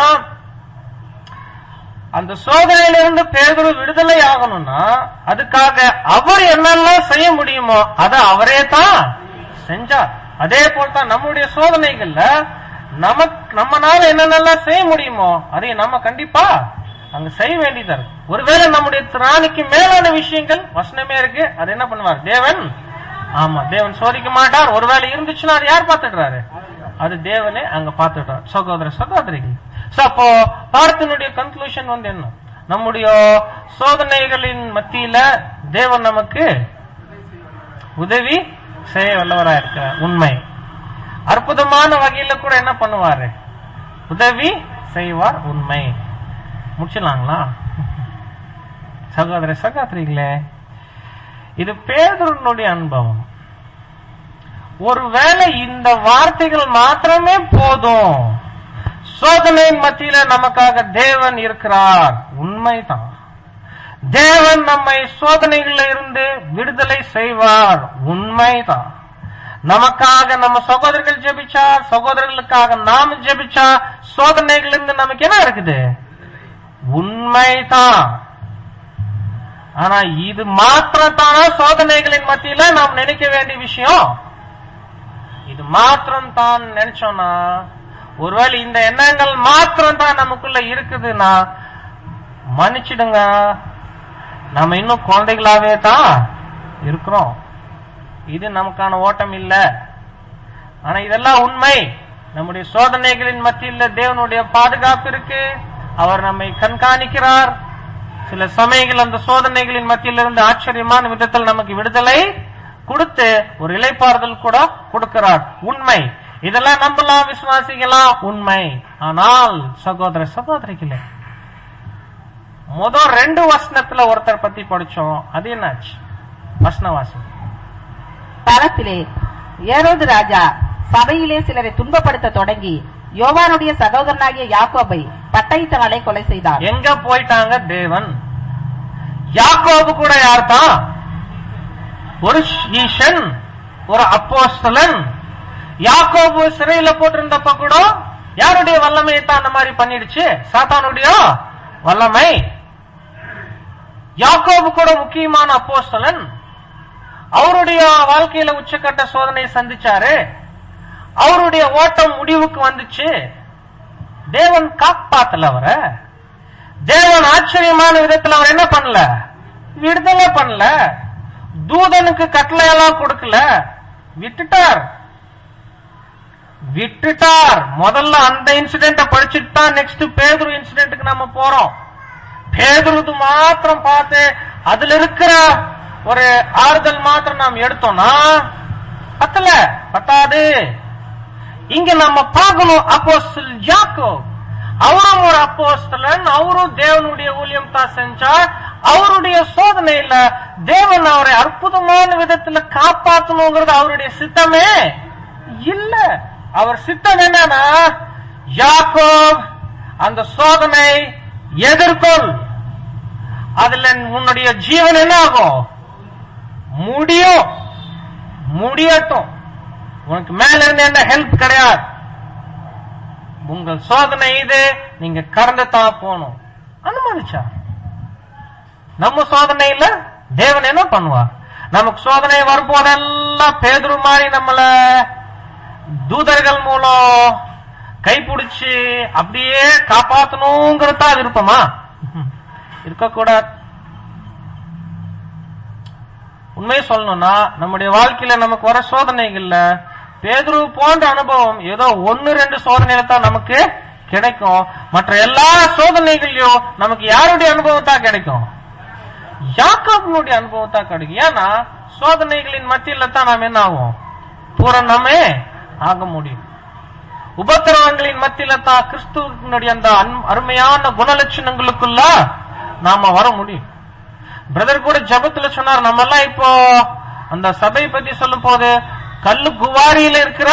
அந்த சோதனையிலிருந்து பேதரு விடுதலை ஆகணும்னா அதுக்காக அவர் என்னெல்லாம் செய்ய முடியுமோ அதை அவரே தான் செஞ்சார் அதே போல் தான் நம்முடைய சோதனைகள்ல நமக்கு நம்மனால என்னென்னலாம் செய்ய முடியுமோ அதை நம்ம கண்டிப்பா அங்க செய்ய வேண்டியதா இருக்கு ஒருவேளை நம்முடைய திராணிக்கு மேலான விஷயங்கள் வசனமே இருக்கு அது என்ன பண்ணுவார் தேவன் ஆமா தேவன் சோதிக்க மாட்டார் ஒருவேளை இருந்துச்சுன்னா அது யார் பார்த்துடுறாரு அது தேவனே அங்க பார்த்துட்டார் சகோதர சகோதரிகள் சோ அப்போ பாடத்தினுடைய கன்க்ளூஷன் வந்து என்ன நம்முடைய சோதனைகளின் மத்தியில தேவன் நமக்கு உதவி செய்ய வல்லவரா இருக்கிறார் உண்மை அற்புதமான வகையில கூட என்ன பண்ணுவாரு உதவி செய்வார் உண்மை முடிச்சிடலாங்களா சகோதர சகோதரிகளே இது பேதருனுடைய அனுபவம் ஒருவேளை இந்த வார்த்தைகள் மாத்திரமே போதும் சோதனையின் மத்தியில நமக்காக தேவன் இருக்கிறார் உண்மைதான் தேவன் நம்மை சோதனைகளில் இருந்து விடுதலை செய்வார் உண்மைதான் நமக்காக நம்ம சகோதரர்கள் ஜெபிச்சா சகோதரர்களுக்காக நாம ஜெபிச்சா சோதனைகள் இருந்து நமக்கு என்ன இருக்குது உண்மைதான் ஆனா இது மாத்திரத்தான சோதனைகளின் மத்தியில நாம் நினைக்க வேண்டிய விஷயம் இது மாத்திரம் தான் நினைச்சோம்னா ஒருவேளை இந்த எண்ணங்கள் மாத்திரம் தான் நமக்குள்ள இருக்குதுன்னா மன்னிச்சிடுங்க நம்ம இன்னும் குழந்தைகளாவே தான் இருக்கிறோம் இது நமக்கான ஓட்டம் இல்ல ஆனா இதெல்லாம் உண்மை நம்முடைய சோதனைகளின் மத்தியில் தேவனுடைய பாதுகாப்பு இருக்கு அவர் நம்மை கண்காணிக்கிறார் சில சமயங்கள் அந்த சோதனைகளின் மத்தியில் இருந்து ஆச்சரியமான விதத்தில் நமக்கு விடுதலை கொடுத்து ஒரு இலைப்பாறுதல் கூட கொடுக்கிறார் உண்மை இதெல்லாம் நம்பலாம் விசுவாசிக்கலாம் உண்மை ஆனால் சகோதர சகோதரிகளே முதல் ரெண்டு வசனத்துல ஒருத்தர் பத்தி படிச்சோம் அது என்னாச்சு வசனவாசம் தளத்திலே ஏரோது ராஜா சபையிலே சிலரை துன்பப்படுத்த தொடங்கி யோவானுடைய சகோதரனாகிய யாக்கோபை பட்டயத்தினாலே கொலை செய்தார் எங்க போயிட்டாங்க தேவன் யாக்கோபு கூட யார் தான் ஒரு ஈசன் ஒரு அப்போஸ்தலன் யாக்கோபு சிறையில போட்டிருந்தப்ப கூட யாருடைய வல்லமையை தான் அந்த மாதிரி பண்ணிடுச்சு சாத்தானுடைய வல்லமை யாக்கோபு கூட முக்கியமான அப்போஸ்தலன் அவருடைய வாழ்க்கையில உச்சக்கட்ட சோதனை சந்திச்சாரு அவருடைய ஓட்டம் முடிவுக்கு வந்துச்சு தேவன் காப்பாத்தல அவரை தேவன் ஆச்சரியமான விதத்துல அவர் என்ன பண்ணல விடுதலை பண்ணல தூதனுக்கு கட்டளை எல்லாம் கொடுக்கல விட்டுட்டார் விட்டுட்டார் முதல்ல அந்த இன்சிடென்ட படிச்சுட்டு தான் நெக்ஸ்ட் பேதுரு இன்சிடென்ட்டுக்கு நம்ம போறோம் பேதுருது மாத்திரம் பார்த்து அதுல இருக்கிற ஒரு ஆறுதல் மாத்திரம் நாம் எடுத்தோம்னா பத்தல பத்தாது இங்க நம்ம பார்க்கணும் அப்போஸ்தல் யாக்கோப் அவரும் ஒரு அப்போஸ்தலன் அவரும் தேவனுடைய ஊழியம் தான் செஞ்சார் அவருடைய சோதனையில தேவன் அவரை அற்புதமான விதத்துல காப்பாற்றணுங்கிறது அவருடைய சித்தமே இல்ல அவர் சித்தம் என்னன்னா யாக்கோப் அந்த சோதனை எதிர்கொள் அதுல உன்னுடைய ஜீவன் என்ன ஆகும் முடியும் முடியட்டும் உனக்கு மேல இருந்து என்ன ஹெல்ப் கிடையாது உங்கள் சோதனை இது நீங்க கடந்து தான் போகணும் அனுமதிச்சா நம்ம சோதனையில தேவன் என்ன பண்ணுவார் நமக்கு சோதனை வரும்போதெல்லாம் பேதுரு மாதிரி நம்மள தூதர்கள் மூலம் கைப்பிடிச்சு அப்படியே காப்பாத்தணுங்கிறது தான் விருப்பமா இருக்கக்கூடாது உண்மையை சொல்லணும்னா நம்முடைய வாழ்க்கையில நமக்கு வர சோதனைகள்ல பேதுரு போன்ற அனுபவம் ஏதோ ஒன்னு ரெண்டு சோதனையில தான் நமக்கு கிடைக்கும் மற்ற எல்லா சோதனைகளையும் நமக்கு யாருடைய அனுபவம் தான் கிடைக்கும் யாக்கோபனுடைய அனுபவம் தான் கிடைக்கும் ஏன்னா சோதனைகளின் மத்தியில தான் நாம் என்ன ஆகும் பூரணமே ஆக முடியும் உபத்திரவங்களின் மத்தியில தான் கிறிஸ்துவனுடைய அந்த அன்- அருமையான குணலட்சணங்களுக்குள்ள நாம வர முடியும் பிரதர் கூட ஜபத்துல சொன்னார் நம்ம எல்லாம் இப்போ அந்த சபை பத்தி சொல்லும் போது கல்லு குவாரியில இருக்கிற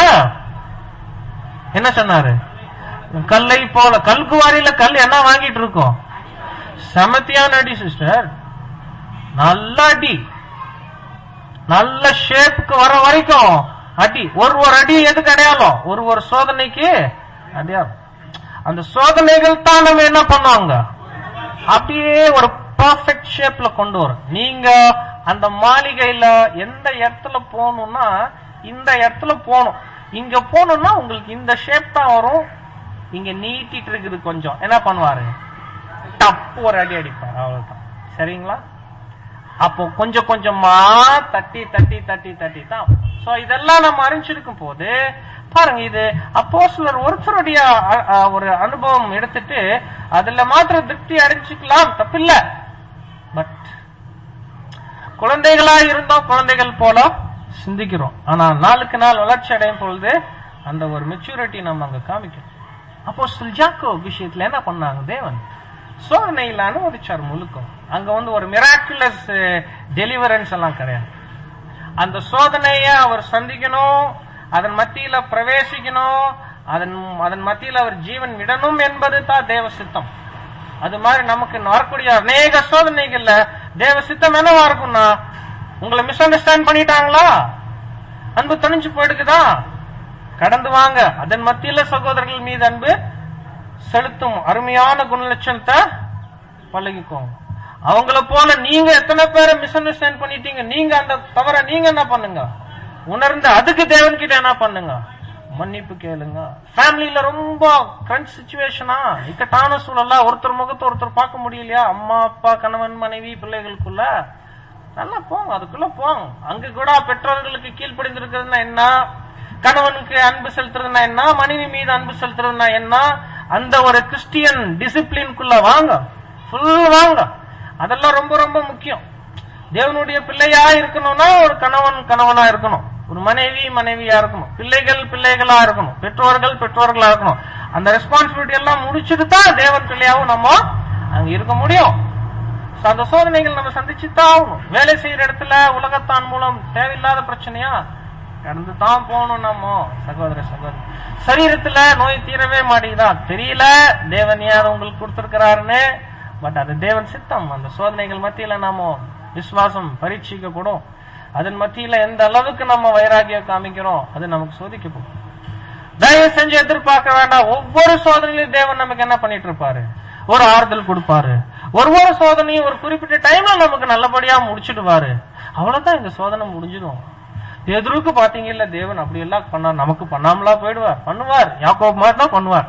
என்ன சொன்னாரு கல்லை போல கல் குவாரியில கல் என்ன வாங்கிட்டு இருக்கோம் செமத்தியான அடி சிஸ்டர் நல்ல அடி நல்ல ஷேப்புக்கு வர வரைக்கும் அடி ஒரு ஒரு அடி எதுக்கு அடையாளம் ஒரு ஒரு சோதனைக்கு அடையாளம் அந்த சோதனைகள் தான் நம்ம என்ன பண்ணுவாங்க அப்படியே ஒரு பர்ஃபெக்ட் ஷேப்ல கொண்டு வரும் நீங்க அந்த மாளிகையில எந்த இடத்துல போகணும்னா இந்த இடத்துல போகணும் இங்க போகணும்னா உங்களுக்கு இந்த ஷேப் தான் வரும் இங்க நீட்டிட்டு இருக்குது கொஞ்சம் என்ன பண்ணுவாரு டப்பு ஒரு அடி அடிப்பார் அவ்வளவுதான் சரிங்களா அப்போ கொஞ்சம் கொஞ்சமா தட்டி தட்டி தட்டி தட்டி தான் சோ இதெல்லாம் நம்ம அறிஞ்சிருக்கும் போது பாருங்க இது அப்போ சிலர் ஒருத்தருடைய அ- அ- ஒரு அனுபவம் எடுத்துட்டு அதுல மாத்திரம் திருப்தி அடைஞ்சுக்கலாம் தப்பில்ல பட் குழந்தைகளா இருந்தோம் குழந்தைகள் போல சிந்திக்கிறோம் ஆனா நாளுக்கு நாள் வளர்ச்சி அடையும் பொழுது அந்த ஒரு மெச்சூரிட்டி நம்ம அங்க காமிக்கிறோம் அப்போ சுல்ஜாக்கோ விஷயத்துல என்ன பண்ணாங்க தேவன் சோதனையில் அனுமதிச்சார் முழுக்கம் அங்க வந்து ஒரு மிராக்குலஸ் டெலிவரன்ஸ் எல்லாம் கிடையாது அந்த சோதனைய அவர் சந்திக்கணும் அதன் மத்தியில பிரவேசிக்கணும் அதன் அதன் மத்தியில அவர் ஜீவன் விடணும் என்பது தான் தேவ சித்தம் அது மாதிரி நமக்கு வரக்கூடிய அநேக சோதனைகள்ல தேவ சித்தம் என்னவா இருக்கும்னா உங்களை மிஸ் அண்டர்ஸ்டாண்ட் பண்ணிட்டாங்களா அன்பு தணிஞ்சு போயிடுக்குதா கடந்து வாங்க அதன் மத்தியில சகோதரர்கள் மீது அன்பு செலுத்தும் அருமையான குணலட்சணத்தை பழகிக்கோங்க அவங்கள போல நீங்க எத்தனை பேரை மிஸ் அண்டர்ஸ்டாண்ட் பண்ணிட்டீங்க நீங்க அந்த தவிர நீங்க என்ன பண்ணுங்க உணர்ந்து அதுக்கு தேவன் கிட்ட என்ன பண்ணுங்க மன்னிப்பு கேளுங்க ஃபேமிலியில ரொம்ப கிரன்ச் சுச்சுவேஷனா இக்கட்டான சூழலா ஒருத்தர் முகத்தை ஒருத்தர் பார்க்க முடியலையா அம்மா அப்பா கணவன் மனைவி பிள்ளைகளுக்குள்ள நல்லா போங்க அதுக்குள்ள போங்க அங்க கூட பெற்றோர்களுக்கு கீழ்ப்படிந்திருக்கிறதுனா என்ன கணவனுக்கு அன்பு செலுத்துறதுனா என்ன மனைவி மீது அன்பு செலுத்துறதுனா என்ன அந்த ஒரு கிறிஸ்டியன் டிசிப்ளின்குள்ள வாங்க ஃபுல் வாங்க அதெல்லாம் ரொம்ப ரொம்ப முக்கியம் தேவனுடைய பிள்ளையா இருக்கணும்னா ஒரு கணவன் கணவனா இருக்கணும் ஒரு மனைவி மனைவியா இருக்கணும் பிள்ளைகள் பிள்ளைகளா இருக்கணும் பெற்றோர்கள் பெற்றோர்களா இருக்கணும் அந்த ரெஸ்பான்சிபிலிட்டி எல்லாம் முடிச்சுட்டு தான் தேவன் பிள்ளையாவும் நம்ம அங்க இருக்க முடியும் So, அந்த சோதனைகள் நம்ம சந்திச்சு தான் ஆகணும் வேலை செய்யற இடத்துல உலகத்தான் மூலம் தேவையில்லாத பிரச்சனையா கடந்து தான் போகணும் நம்ம சகோதர சகோதரி சரீரத்துல நோய் தீரவே மாட்டேங்குதா தெரியல தேவன் ஏன் அதை உங்களுக்கு கொடுத்திருக்கிறாருன்னு பட் அது தேவன் சித்தம் அந்த சோதனைகள் மத்தியில நாம விசுவாசம் பரீட்சிக்கப்படும் அதன் மத்தியில எந்த அளவுக்கு நம்ம வைராகியம் காமிக்கிறோம் அது நமக்கு சோதிக்கப்படும் தயவு செஞ்சு எதிர்பார்க்க வேண்டாம் ஒவ்வொரு சோதனையிலும் தேவன் நமக்கு என்ன பண்ணிட்டு இருப்பாரு ஒரு ஆறுதல் கொடுப்பாரு ஒரு ஒரு சோதனையும் ஒரு குறிப்பிட்ட டைம்ல நமக்கு நல்லபடியா முடிச்சிடுவாரு அவ்வளவுதான் இந்த சோதனை முடிஞ்சிடும் எதிர்க்கு பாத்தீங்கல்ல தேவன் அப்படி எல்லாம் பண்ணார் நமக்கு பண்ணாமலா போயிடுவார் பண்ணுவார் யாக்கோப் மாதிரி தான் பண்ணுவார்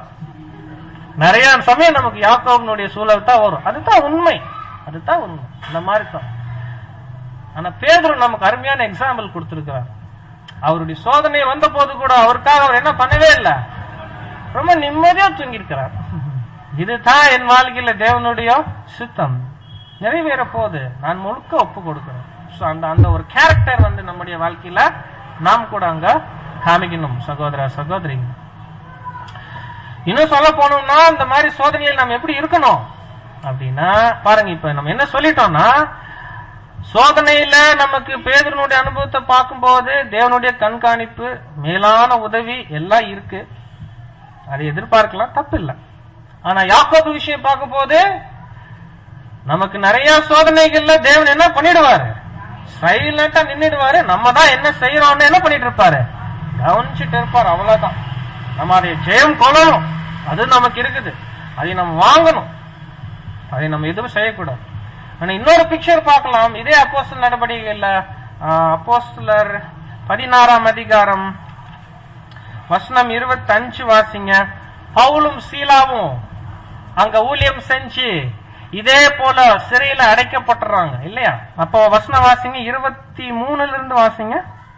நிறைய சமயம் நமக்கு யாக்கோபனுடைய சூழல் தான் வரும் அதுதான் உண்மை அதுதான் உண்மை அந்த மாதிரி தான் ஆனா பேதுரு நமக்கு அருமையான எக்ஸாம்பிள் கொடுத்திருக்கிறார் அவருடைய சோதனை வந்த போது கூட அவருக்காக அவர் என்ன பண்ணவே இல்லை ரொம்ப நிம்மதியா தூங்கி இருக்கிறார் இதுதான் என் வாழ்க்கையில தேவனுடைய சித்தம் நிறைவேற போகுது நான் முழுக்க ஒப்பு கொடுக்கிறேன் So, அந்த அந்த ஒரு கேரக்டர் வந்து நம்முடைய வாழ்க்கையில நாம் கூட அங்க காமிக்கணும் சகோதர சகோதரி இன்னும் சொல்ல போனோம்னா இந்த மாதிரி சோதனையில் நம்ம எப்படி இருக்கணும் அப்படின்னா பாருங்க இப்ப நம்ம என்ன சொல்லிட்டோம்னா சோதனையில நமக்கு பேதனுடைய அனுபவத்தை பார்க்கும்போது தேவனுடைய கண்காணிப்பு மேலான உதவி எல்லாம் இருக்கு அதை எதிர்பார்க்கலாம் தப்பு இல்லை ஆனா யாக்கோபு விஷயம் பார்க்கும் போது நமக்கு நிறைய சோதனைகள்ல தேவன் என்ன பண்ணிடுவாரு சைலண்டா நின்னுடுவாரு நம்ம தான் என்ன செய்யறோம்னு என்ன பண்ணிட்டு இருப்பாரு கவனிச்சுட்டு இருப்பாரு அவ்வளவுதான் நம்ம அதை ஜெயம் கொள்ளணும் அது நமக்கு இருக்குது அதை நம்ம வாங்கணும் அதை நம்ம எதுவும் செய்யக்கூடாது ஆனா இன்னொரு பிக்சர் பார்க்கலாம் இதே அப்போஸ்தலர் நடவடிக்கைகள்ல அப்போஸ்தலர் பதினாறாம் அதிகாரம் வசனம் இருபத்தஞ்சு வாசிங்க பவுலும் சீலாவும் அங்க ஊழியம் செஞ்சு இதே போல சிறையில அடைக்கப்பட்டுறாங்க இல்லையா அப்போ வசனம் வாசிங்க இருபத்தி மூணுல இருந்து வாசிங்க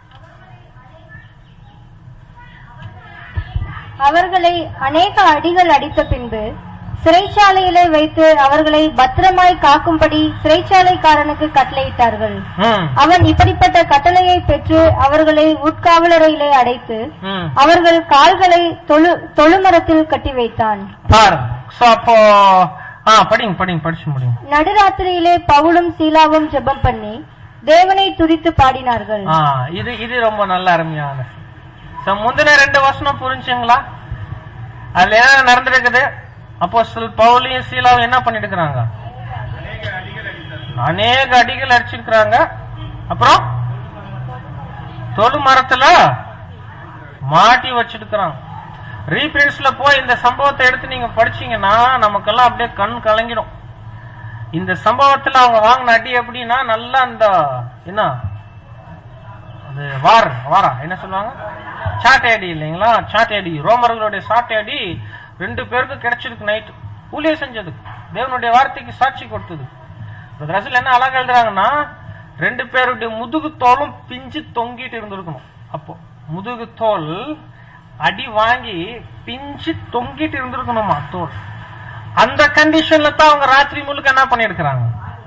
அவர்களை அநேக அடிகள் அடித்த பின்பு சிறைச்சாலையிலே வைத்து அவர்களை பத்திரமாய் காக்கும்படி சிறைச்சாலைக்காரனுக்கு கட்டளையிட்டார்கள் ம், அவன் இப்படிப்பட்ட கட்டளையை பெற்று அவர்களை உட்காவலறையிலே அடைத்து ம். அவர்கள் கால்களை தொழு தொழுமரத்தில் கட்டி வைத்தான் பாருங்க So, அப்போ ஆ படிங்க படிங்க படிச்சு முடியும் நடுராத்திரியிலே பவுலும் சீலாவும் ஜெபம் பண்ணி தேவனை துதித்து பாடினார்கள் ஆ இது இது ரொம்ப நல்ல அருமையான So, முந்தின ரெண்டு வசனம் புரிஞ்சுங்களா அதுல என்ன நடந்திருக்குது அப்போ பவுலியும் சீலாவும் என்ன பண்ணிட்டு இருக்கிறாங்க அநேக அடிகள் அடிச்சிருக்கிறாங்க அப்புறம் தொழு மரத்துல மாட்டி வச்சிருக்கிறாங்க ரீபிரிண்ட்ஸ்ல போய் இந்த சம்பவத்தை எடுத்து நீங்க படிச்சீங்கன்னா நமக்கெல்லாம் அப்படியே கண் கலங்கிடும் இந்த சம்பவத்துல அவங்க வாங்கின அடி எப்படின்னா நல்லா அந்த என்ன அது வார் வாரா என்ன சொல்லுவாங்க சாட்டை அடி இல்லைங்களா சாட்டை அடி ரோமர்களுடைய சாட்டை அடி ரெண்டு பேருக்கு கிடைச்சிருக்கு நைட் ஊழிய செஞ்சதுக்கு தேவனுடைய வார்த்தைக்கு சாட்சி கொடுத்தது ரசில் என்ன அழகா எழுதுறாங்கன்னா ரெண்டு பேருடைய முதுகு தோலும் பிஞ்சு தொங்கிட்டு இருந்திருக்கணும் அப்போ முதுகு தோல் அடி வாங்கி பிஞ்சு தொங்கிட்டு இருந்திருக்கணுமா தோல் அந்த கண்டிஷன்ல தான் அவங்க ராத்திரி முழுக்க என்ன பண்ணிருக்கிறாங்க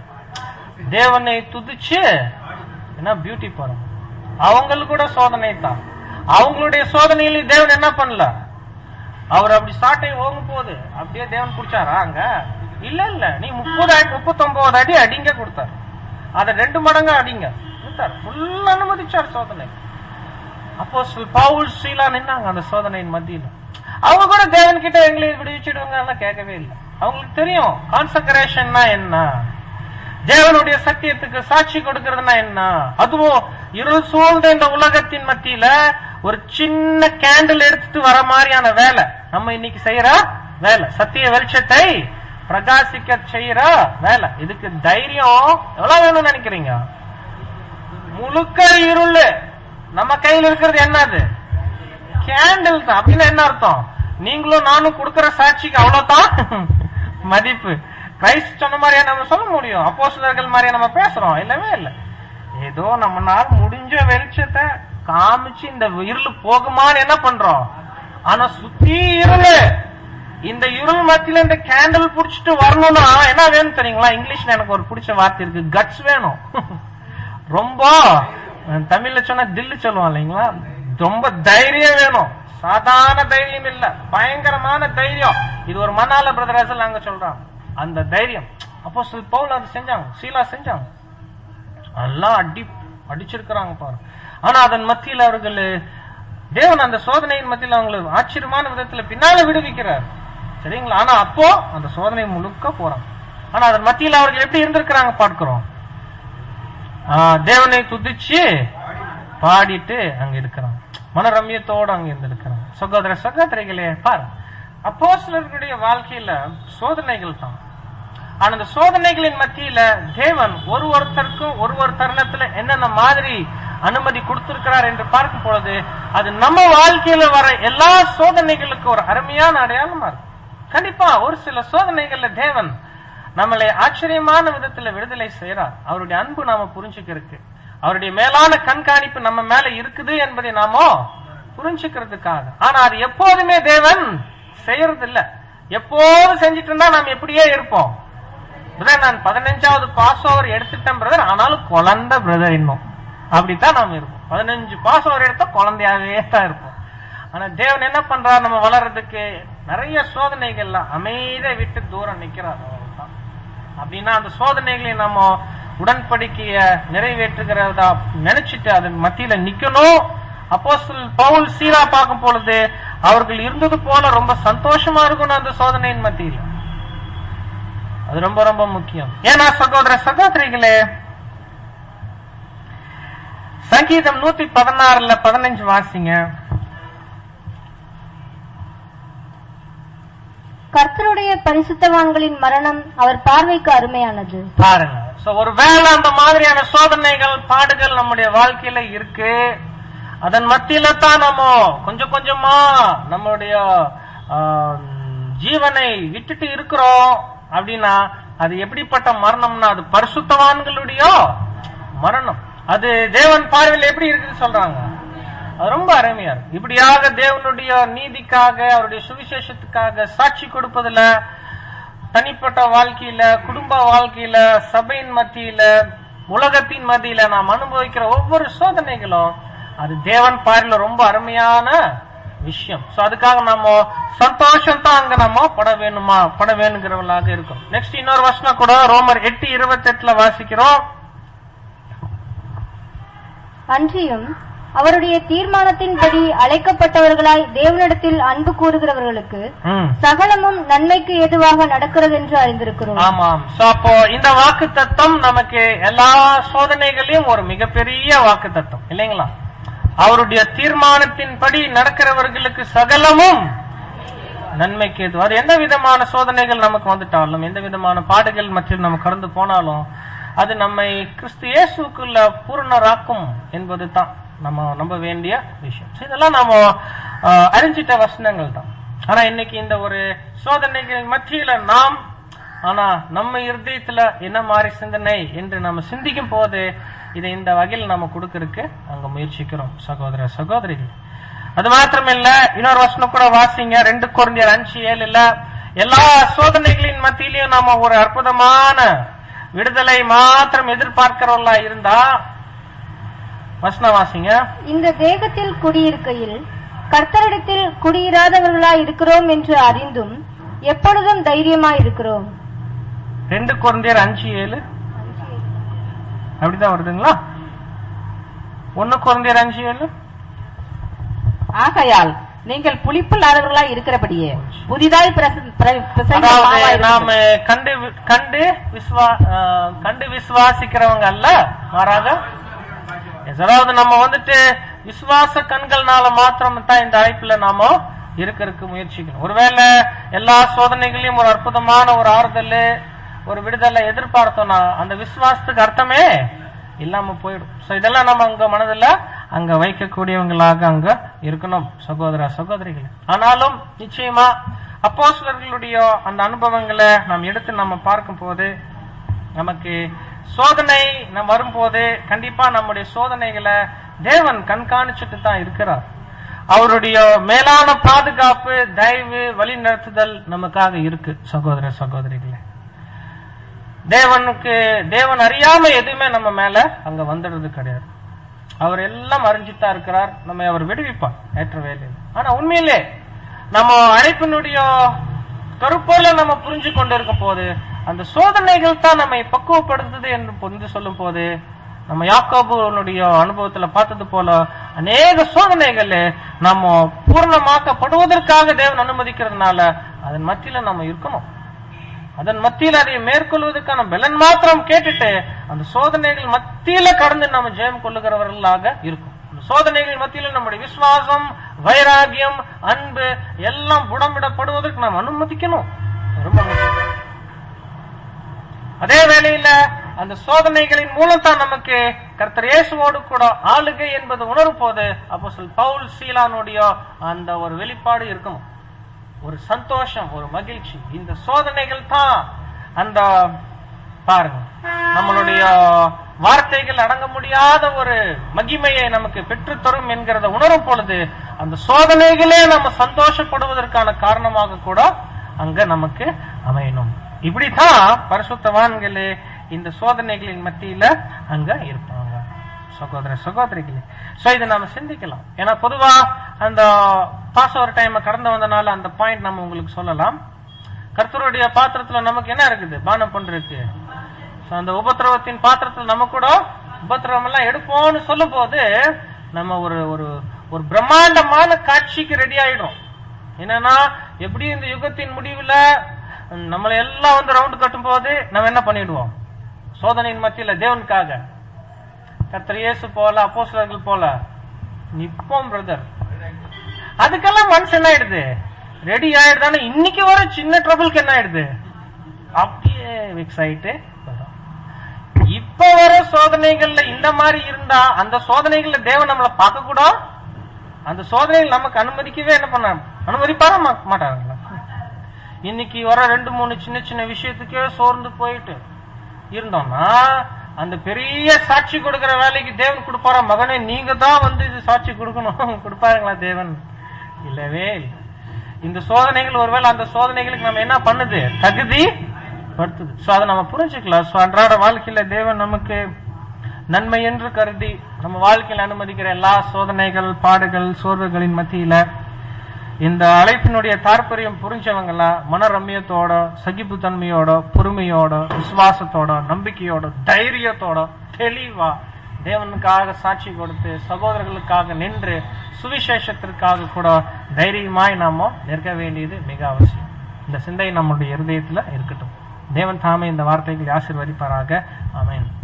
தேவனை துதிச்சு என்ன பியூட்டி பாருங்க அவங்களுக்கு கூட சோதனை தான் அவங்களுடைய சோதனையில தேவன் என்ன பண்ணல அவர் அப்படி சாட்டை ஓங்கும் போது அப்படியே தேவன் குடிச்சாரா அங்க இல்ல இல்ல நீ முப்பது அடி முப்பத்தொன்பது அடி அடிங்க கொடுத்தாரு அத ரெண்டு மடங்கு அடிங்க கொடுத்தாரு ஃபுல் அனுமதிச்சார் சோதனை அப்போ பவுல் ஸ்ரீலா நின்னாங்க அந்த சோதனையின் மத்தியில அவங்க கூட தேவன் கிட்ட எங்களை விடுவிச்சிடுவாங்க கேட்கவே இல்லை அவங்களுக்கு தெரியும் கான்சக்ரேஷன்னா என்ன தேவனுடைய சத்தியத்துக்கு சாட்சி கொடுக்கறதுனா என்ன அதுவும் இருள் சூழ்ந்த இந்த உலகத்தின் மத்தியில ஒரு சின்ன கேண்டில் எடுத்துட்டு வர மாதிரியான வேலை நம்ம இன்னைக்கு செய்யற வேலை சத்திய வெளிச்சத்தை பிரகாசிக்க செய்யற வேலை இதுக்கு தைரியம் எவ்வளவு வேணும்னு நினைக்கிறீங்க முழுக்க இருள் நம்ம கையில் இருக்கிறது என்னது கேண்டில் தான் அப்படின்னு என்ன அர்த்தம் நீங்களும் நானும் கொடுக்கிற சாட்சிக்கு அவ்வளவுதான் மதிப்பு கிரைஸ்ட் சொன்ன மாதிரியா நம்ம சொல்ல முடியும் அப்போஸ்தலர்கள் மாதிரியா நம்ம பேசுறோம் இல்லவே இல்ல ஏதோ நம்மனால முடிஞ்ச வெளிச்சத்தை காமிச்சு இந்த இருள் போகுமான்னு என்ன பண்றோம் ஆனா சுத்தி இருள் இந்த இருள் மத்தியில இந்த கேண்டில் புடிச்சிட்டு வரணும்னா என்ன வேணும் தெரியுங்களா இங்கிலீஷ்ல எனக்கு ஒரு பிடிச்ச வார்த்தை இருக்கு கட்ஸ் வேணும் ரொம்ப அஹ், தமிழ்ல சொன்னா தில்லு சொல்லுவோம் இல்லைங்களா ரொம்ப தைரியம் வேணும் சாதாரண தைரியம் இல்ல பயங்கரமான தைரியம் இது ஒரு மணால பிரதரசல் நாங்க சொல்றோம் அந்த தைரியம் அப்போ பவுல் அது செஞ்சாங்க சீலா செஞ்சாங்க எல்லாம் அடி அடிச்சிருக்கிறாங்க பாரு ஆனா அதன் மத்தியில் அவர்கள் தேவன் அந்த சோதனையின் மத்தியில் அவங்களை ஆச்சரியமான விதத்துல பின்னால விடுவிக்கிறார் சரிங்களா ஆனா அப்போ அந்த சோதனை முழுக்க போறாங்க ஆனா அதன் மத்தியில் அவர்கள் எப்படி இருந்திருக்கிறாங்க பார்க்கிறோம் ஆ, தேவனை துதிச்சு பாடிட்டு அங்க இருக்கிறாங்க மனரம்யத்தோடு அங்க இருந்திருக்கிறாங்க சகோதர சகோதரிகளே பாரு அப்போஸ்தலர்களுடைய வாழ்க்கையில சோதனைகள் தான் ஆனா அந்த சோதனைகளின் மத்தியில தேவன் ஒரு ஒருத்தருக்கும் ஒரு ஒரு தருணத்துல என்னென்ன மாதிரி அனுமதி கொடுத்திருக்கிறார் என்று பார்க்கும் பொழுது அது நம்ம வாழ்க்கையில வர எல்லா சோதனைகளுக்கும் ஒரு அருமையான அடையாளமா இருக்கு கண்டிப்பா ஒரு சில சோதனைகள்ல தேவன் நம்மளை ஆச்சரியமான விதத்துல விடுதலை செய்யறார் அவருடைய அன்பு நாம புரிஞ்சுக்கிறதுக்கு அவருடைய மேலான கண்காணிப்பு நம்ம மேல இருக்குது என்பதை நாமோ புரிஞ்சுக்கிறதுக்காக ஆனா அது எப்போதுமே தேவன் செய்யறது இல்ல எப்போதும் செஞ்சிட்டு இருந்தா நாம் எப்படியே இருப்போம் பிரதர் நான் பதினஞ்சாவது பாஸ் ஓவர் எடுத்துட்டேன் பிரதர் ஆனாலும் குழந்தை பிரதர் இன்னும் அப்படித்தான் நாம் இருப்போம் பதினஞ்சு பாஸ் ஓவர் எடுத்தா குழந்தையாவே தான் இருப்போம் ஆனா தேவன் என்ன பண்றார் நம்ம வளர்றதுக்கு நிறைய சோதனைகள்லாம் அமைதியை விட்டு தூரம் நிக்கிறார் அவ்வளவுதான். அப்படின்னா அந்த சோதனைகளை நம்ம உடன்படிக்கைய நிறைவேற்றுகிறதா நினைச்சிட்டு அதன் மத்தியில நிக்கணும் அப்போஸ்தலன் பவுல் சீரா பார்க்கும் பொழுது அவர்கள் இருந்தது போல ரொம்ப சந்தோஷமா இருக்கணும் அந்த சோதனையின் மத்தியில அது ரொம்ப ரொம்ப முக்கியம் ஏன்னா சகோதர சகோதரிகளே சங்கீதம் நூத்தி பதினாறுல பதினஞ்சு வாசிங்க கர்த்தருடைய பரிசுத்தவான்களின் மரணம் அவர் பார்வைக்கு அருமையானது பாருங்க சோ ஒருவேளை அந்த மாதிரியான சோதனைகள் பாடுகள் நம்முடைய வாழ்க்கையில இருக்கு அதன் மத்தியில தான் நம்ம கொஞ்சம் கொஞ்சமா நம்மளுடைய ஆஹ், ஜீவனை விட்டுட்டு இருக்கிறோம் அப்படின்னா அது எப்படிப்பட்ட மரணம்னா அது பரிசுத்தவான்களுடைய மரணம் அது தேவன் பார்வையில் எப்படி இருக்குன்னு சொல்றாங்க அது ரொம்ப அருமையா இருக்கு இப்படியாக தேவனுடைய நீதிக்காக அவருடைய சுவிசேஷத்துக்காக சாட்சி கொடுப்பதுல தனிப்பட்ட வாழ்க்கையில குடும்ப வாழ்க்கையில சபையின் மத்தியில உலகத்தின் மத்தியில நாம் அனுபவிக்கிற ஒவ்வொரு சோதனைகளும் அது தேவன் பார்வையில ரொம்ப அருமையான விஷயம் சோ அதுக்காக நம்ம சந்தோஷம் தான் அங்க நம்ம பட வேணுமா பட வேணுங்கிறவர்களாக இருக்கும் நெக்ஸ்ட் இன்னொரு வருஷம் கூட ரோமர் எட்டு இருபத்தி எட்டுல வாசிக்கிறோம் அன்றியும் அவருடைய தீர்மானத்தின்படி அழைக்கப்பட்டவர்களாய் தேவனிடத்தில் அன்பு கூறுகிறவர்களுக்கு ம். சகலமும் நன்மைக்கு ஏதுவாக நடக்கிறது என்று அறிந்திருக்கிறோம் ஆமாம் சோ அப்போ இந்த வாக்கு தத்தம் நமக்கு எல்லா சோதனைகளையும் ஒரு மிகப்பெரிய வாக்கு தத்தம் இல்லைங்களா அவருடைய தீர்மானத்தின்படி நடக்கிறவர்களுக்கு சகலமும் நன்மைக்கு எது அது எந்த விதமான சோதனைகள் நமக்கு வந்துட்டாலும் எந்த விதமான பாடுகள் மற்றும் நம்ம கடந்து போனாலும் அது நம்மை கிறிஸ்து இயேசுக்குள்ள பூரணராக்கும் என்பது தான் நம்ம நம்ப வேண்டிய விஷயம் So இதெல்லாம் நாம ஆஹ், அறிஞ்சிட்ட வசனங்கள் தான் ஆனா இன்னைக்கு இந்த ஒரு சோதனைகள் மத்தியில நாம் ஆனா நம்ம இருதயத்துல என்ன மாதிரி சிந்தனை என்று நம்ம சிந்திக்கும் போது இதை இந்த வகையில் நம்ம கொடுக்கறதுக்கு அங்க முயற்சிக்கிறோம் சகோதர சகோதரிகள் அது மாத்திரமில்ல இன்னொரு வசனம் கூட வாசிங்க ரெண்டு குழந்தையர் அஞ்சு ஏழுல எல்லா சோதனைகளின் மத்தியிலையும் நாம ஒரு அற்புதமான விடுதலை மாத்திரம் எதிர்பார்க்கிறவங்களா இருந்தா வசனம் வாசிங்க இந்த தேகத்தில் குடியிருக்கையில் கர்த்தரிடத்தில் குடியிராதவர்களாய் இருக்கிறோம் என்று அறிந்தும் எப்பொழுதும் தைரியமாய் இருக்கிறோம் ரெண்டு குழந்தையர் அஞ்சு ஏழு அப்படிதான் வருதுங்களா ஒன்னு குழந்தையர் அஞ்சு ஏழு ஆகையால் நீங்கள் புளிப்பில்லாதவர்களாய் இருக்கிறபடியே புதிதாய் பிரச- பிர- பிசைந்த அதாவது மாவாய் நாம இருக்கிறது. கண்டு வி- கண்டு விஸ்வா ஆஹ், கண்டு விசுவாசிக்கிறவங்க அல்ல மாறாக Yes, அதாவது நம்ம வந்துட்டு விசுவாச கண்கள்னால மாத்திரம் தான் இந்த அழைப்புல நாம இருக்கிறதுக்கு முயற்சிக்கணும் ஒருவேளை எல்லா சோதனைகளையும் ஒரு அற்புதமான ஒரு ஆறுதல் ஒரு விடுதலை எதிர்பார்த்தோம்னா அந்த விசுவாசத்துக்கு அர்த்தமே இல்லாம போயிடும் சோ இதெல்லாம் நம்ம அங்க மனதுல அங்க வைக்கக்கூடியவங்களாக அங்க இருக்கணும் சகோதர சகோதரிகள் ஆனாலும் நிச்சயமா அப்போஸ்தலர்களுடைய அந்த அனுபவங்களை நாம் எடுத்து நம்ம பார்க்கும் போது நமக்கு சோதனை நம்ம வரும்போது கண்டிப்பா நம்முடைய சோதனைகளை தேவன் கண்காணிச்சுட்டு தான் இருக்கிறார் அவருடைய மேலான பாதுகாப்பு தயவு வழிநடத்துதல் நமக்காக இருக்கு சகோதர சகோதரிகளே தேவனுக்கு தேவன் அறியாம எதுவுமே நம்ம மேல அங்க வந்துடுறது கிடையாது அவர் எல்லாம் அறிஞ்சுதான் இருக்கிறார் நம்ம அவர் விடுவிப்பார் ஏற்ற வேலையில் ஆனா உண்மையிலே நம்ம அழைப்பினுடைய கருப்போல நம்ம புரிஞ்சு கொண்டிருக்கும் போது அந்த சோதனைகள் தான் நம்மை பக்குவப்படுத்துது என்று புரிந்து சொல்லும் போது நம்ம யாக்கோபுனுடைய அனுபவத்துல பார்த்தது போல அநேக சோதனைகள் நம்ம பூர்ணமாக்கப்படுவதற்காக தேவன் அனுமதிக்கிறதுனால அதன் மத்தியில நம்ம இருக்கணும் அதன் மத்தியில் அதை மேற்கொள்வதற்கான பலன் மாத்திரம் கேட்டுட்டு அந்த சோதனைகள் மத்தியில கடந்து நம்ம ஜெயம் கொள்ளுகிறவர்களாக இருக்கும் அந்த சோதனைகள் மத்தியில நம்முடைய விசுவாசம் வைராகியம் அன்பு எல்லாம் புடமிடப்படுவதற்கு நாம் அனுமதிக்கணும் ரொம்ப முக்கியம் அதே வேளையில அந்த சோதனைகளின் மூலம் தான் நமக்கு கர்த்தர் இயேசுவோடு கூட ஆளுகை என்பது உணரும் போது அப்போ சொல் பவுல் சீலானுடைய அந்த ஒரு வெளிப்பாடு இருக்கணும் ஒரு சந்தோஷம் ஒரு மகிழ்ச்சி இந்த சோதனைகள் தான் அந்த பாருங்க நம்மளுடைய வார்த்தைகள் அடங்க முடியாத ஒரு மகிமையை நமக்கு பெற்றுத்தரும் என்கிறத உணரும் பொழுது அந்த சோதனைகளே நம்ம சந்தோஷப்படுவதற்கான காரணமாக கூட அங்க நமக்கு அமையணும் இப்படித்தான் பரிசுத்தவான்களே இந்த சோதனைகளின் மத்தியில அங்க இருப்பாங்க சகோதர சகோதரிகளே சோ இதை நாம சிந்திக்கலாம் ஏன்னா பொதுவா அந்த பாஸ் ஓவர் டைம் கடந்து வந்தனால அந்த பாயிண்ட் நம்ம உங்களுக்கு சொல்லலாம் கர்த்தருடைய பாத்திரத்துல நமக்கு என்ன இருக்குது பானம் பண்றதுக்கு So, அந்த உபத்திரவத்தின் பாத்திரத்துல நம்ம கூட உபத்திரவம் எல்லாம் எடுப்போம்னு சொல்லும் போது நம்ம ஒரு ஒரு ஒரு பிரம்மாண்டமான காட்சிக்கு ரெடி ஆயிடும் என்னன்னா எப்படி இந்த யுகத்தின் முடிவுல நம்மளை எல்லாம் வந்து ரவுண்ட் கட்டும் போது நம்ம என்ன பண்ணிடுவோம் சோதனையின் மத்தியில தேவனுக்காக கர்த்தர் இயேசு போல அப்போஸ்தலர்கள் போல நிப்போம் பிரதர் அதுக்கெல்லாம் மனசு என்ன ஆயிடுது ரெடி ஆயிடுதானே இன்னைக்கு வர சின்ன ட்ரபிள்க்கு என்ன ஆயிடுது அப்படியே விக்ஸ் ஆயிட்டு வரும். இப்ப வர சோதனைகள்ல இந்த மாதிரி இருந்தா அந்த சோதனைகள்ல தேவன் நம்மள பார்க்க கூட அந்த சோதனைகள் நமக்கு அனுமதிக்கவே என்ன பண்ண அனுமதிப்பாரா மா- மாட்டாங்களா இன்னைக்கு வர ரெண்டு மூணு சின்ன சின்ன விஷயத்துக்கே சோர்ந்து போயிட்டு இருந்தோம்னா அந்த பெரிய சாட்சி கொடுக்கிற வேலைக்கு தேவன் கொடுப்பாரா மகனே நீங்க தான் வந்து இது சாட்சி கொடுக்கணும் கொடுப்பாருங்களா தேவன் இல்லவே இல்லை இந்த சோதனைகள் ஒருவேளை அந்த சோதனைகளுக்கு நம்ம என்ன பண்ணுது தகுதி படுத்துது சோ அதை நம்ம புரிஞ்சுக்கலாம் சோ அன்றாட வாழ்க்கையில தேவன் நமக்கு நன்மை என்று கருதி நம்ம வாழ்க்கையில் அனுமதிக்கிற எல்லா சோதனைகள் பாடுகள் சோர்வுகளின் மத்தியில இந்த அழைப்பினுடைய தாற்பயம் புரிஞ்சவங்களா மனரம்யத்தோட சகிப்புத்தன்மையோட பொறுமையோட விசுவாசத்தோட நம்பிக்கையோட தைரியத்தோட தெளிவா தேவனுக்காக சாட்சி கொடுத்து சகோதரர்களுக்காக நின்று சுவிசேஷத்திற்காக கூட தைரியமாய் நாம நிற்க வேண்டியது மிக அவசியம் இந்த சிந்தை நம்முடைய இருதயத்துல இருக்கட்டும் தேவன் தாமே இந்த வார்த்தைகளை ஆசீர்வதிப்பாராக ஆமென்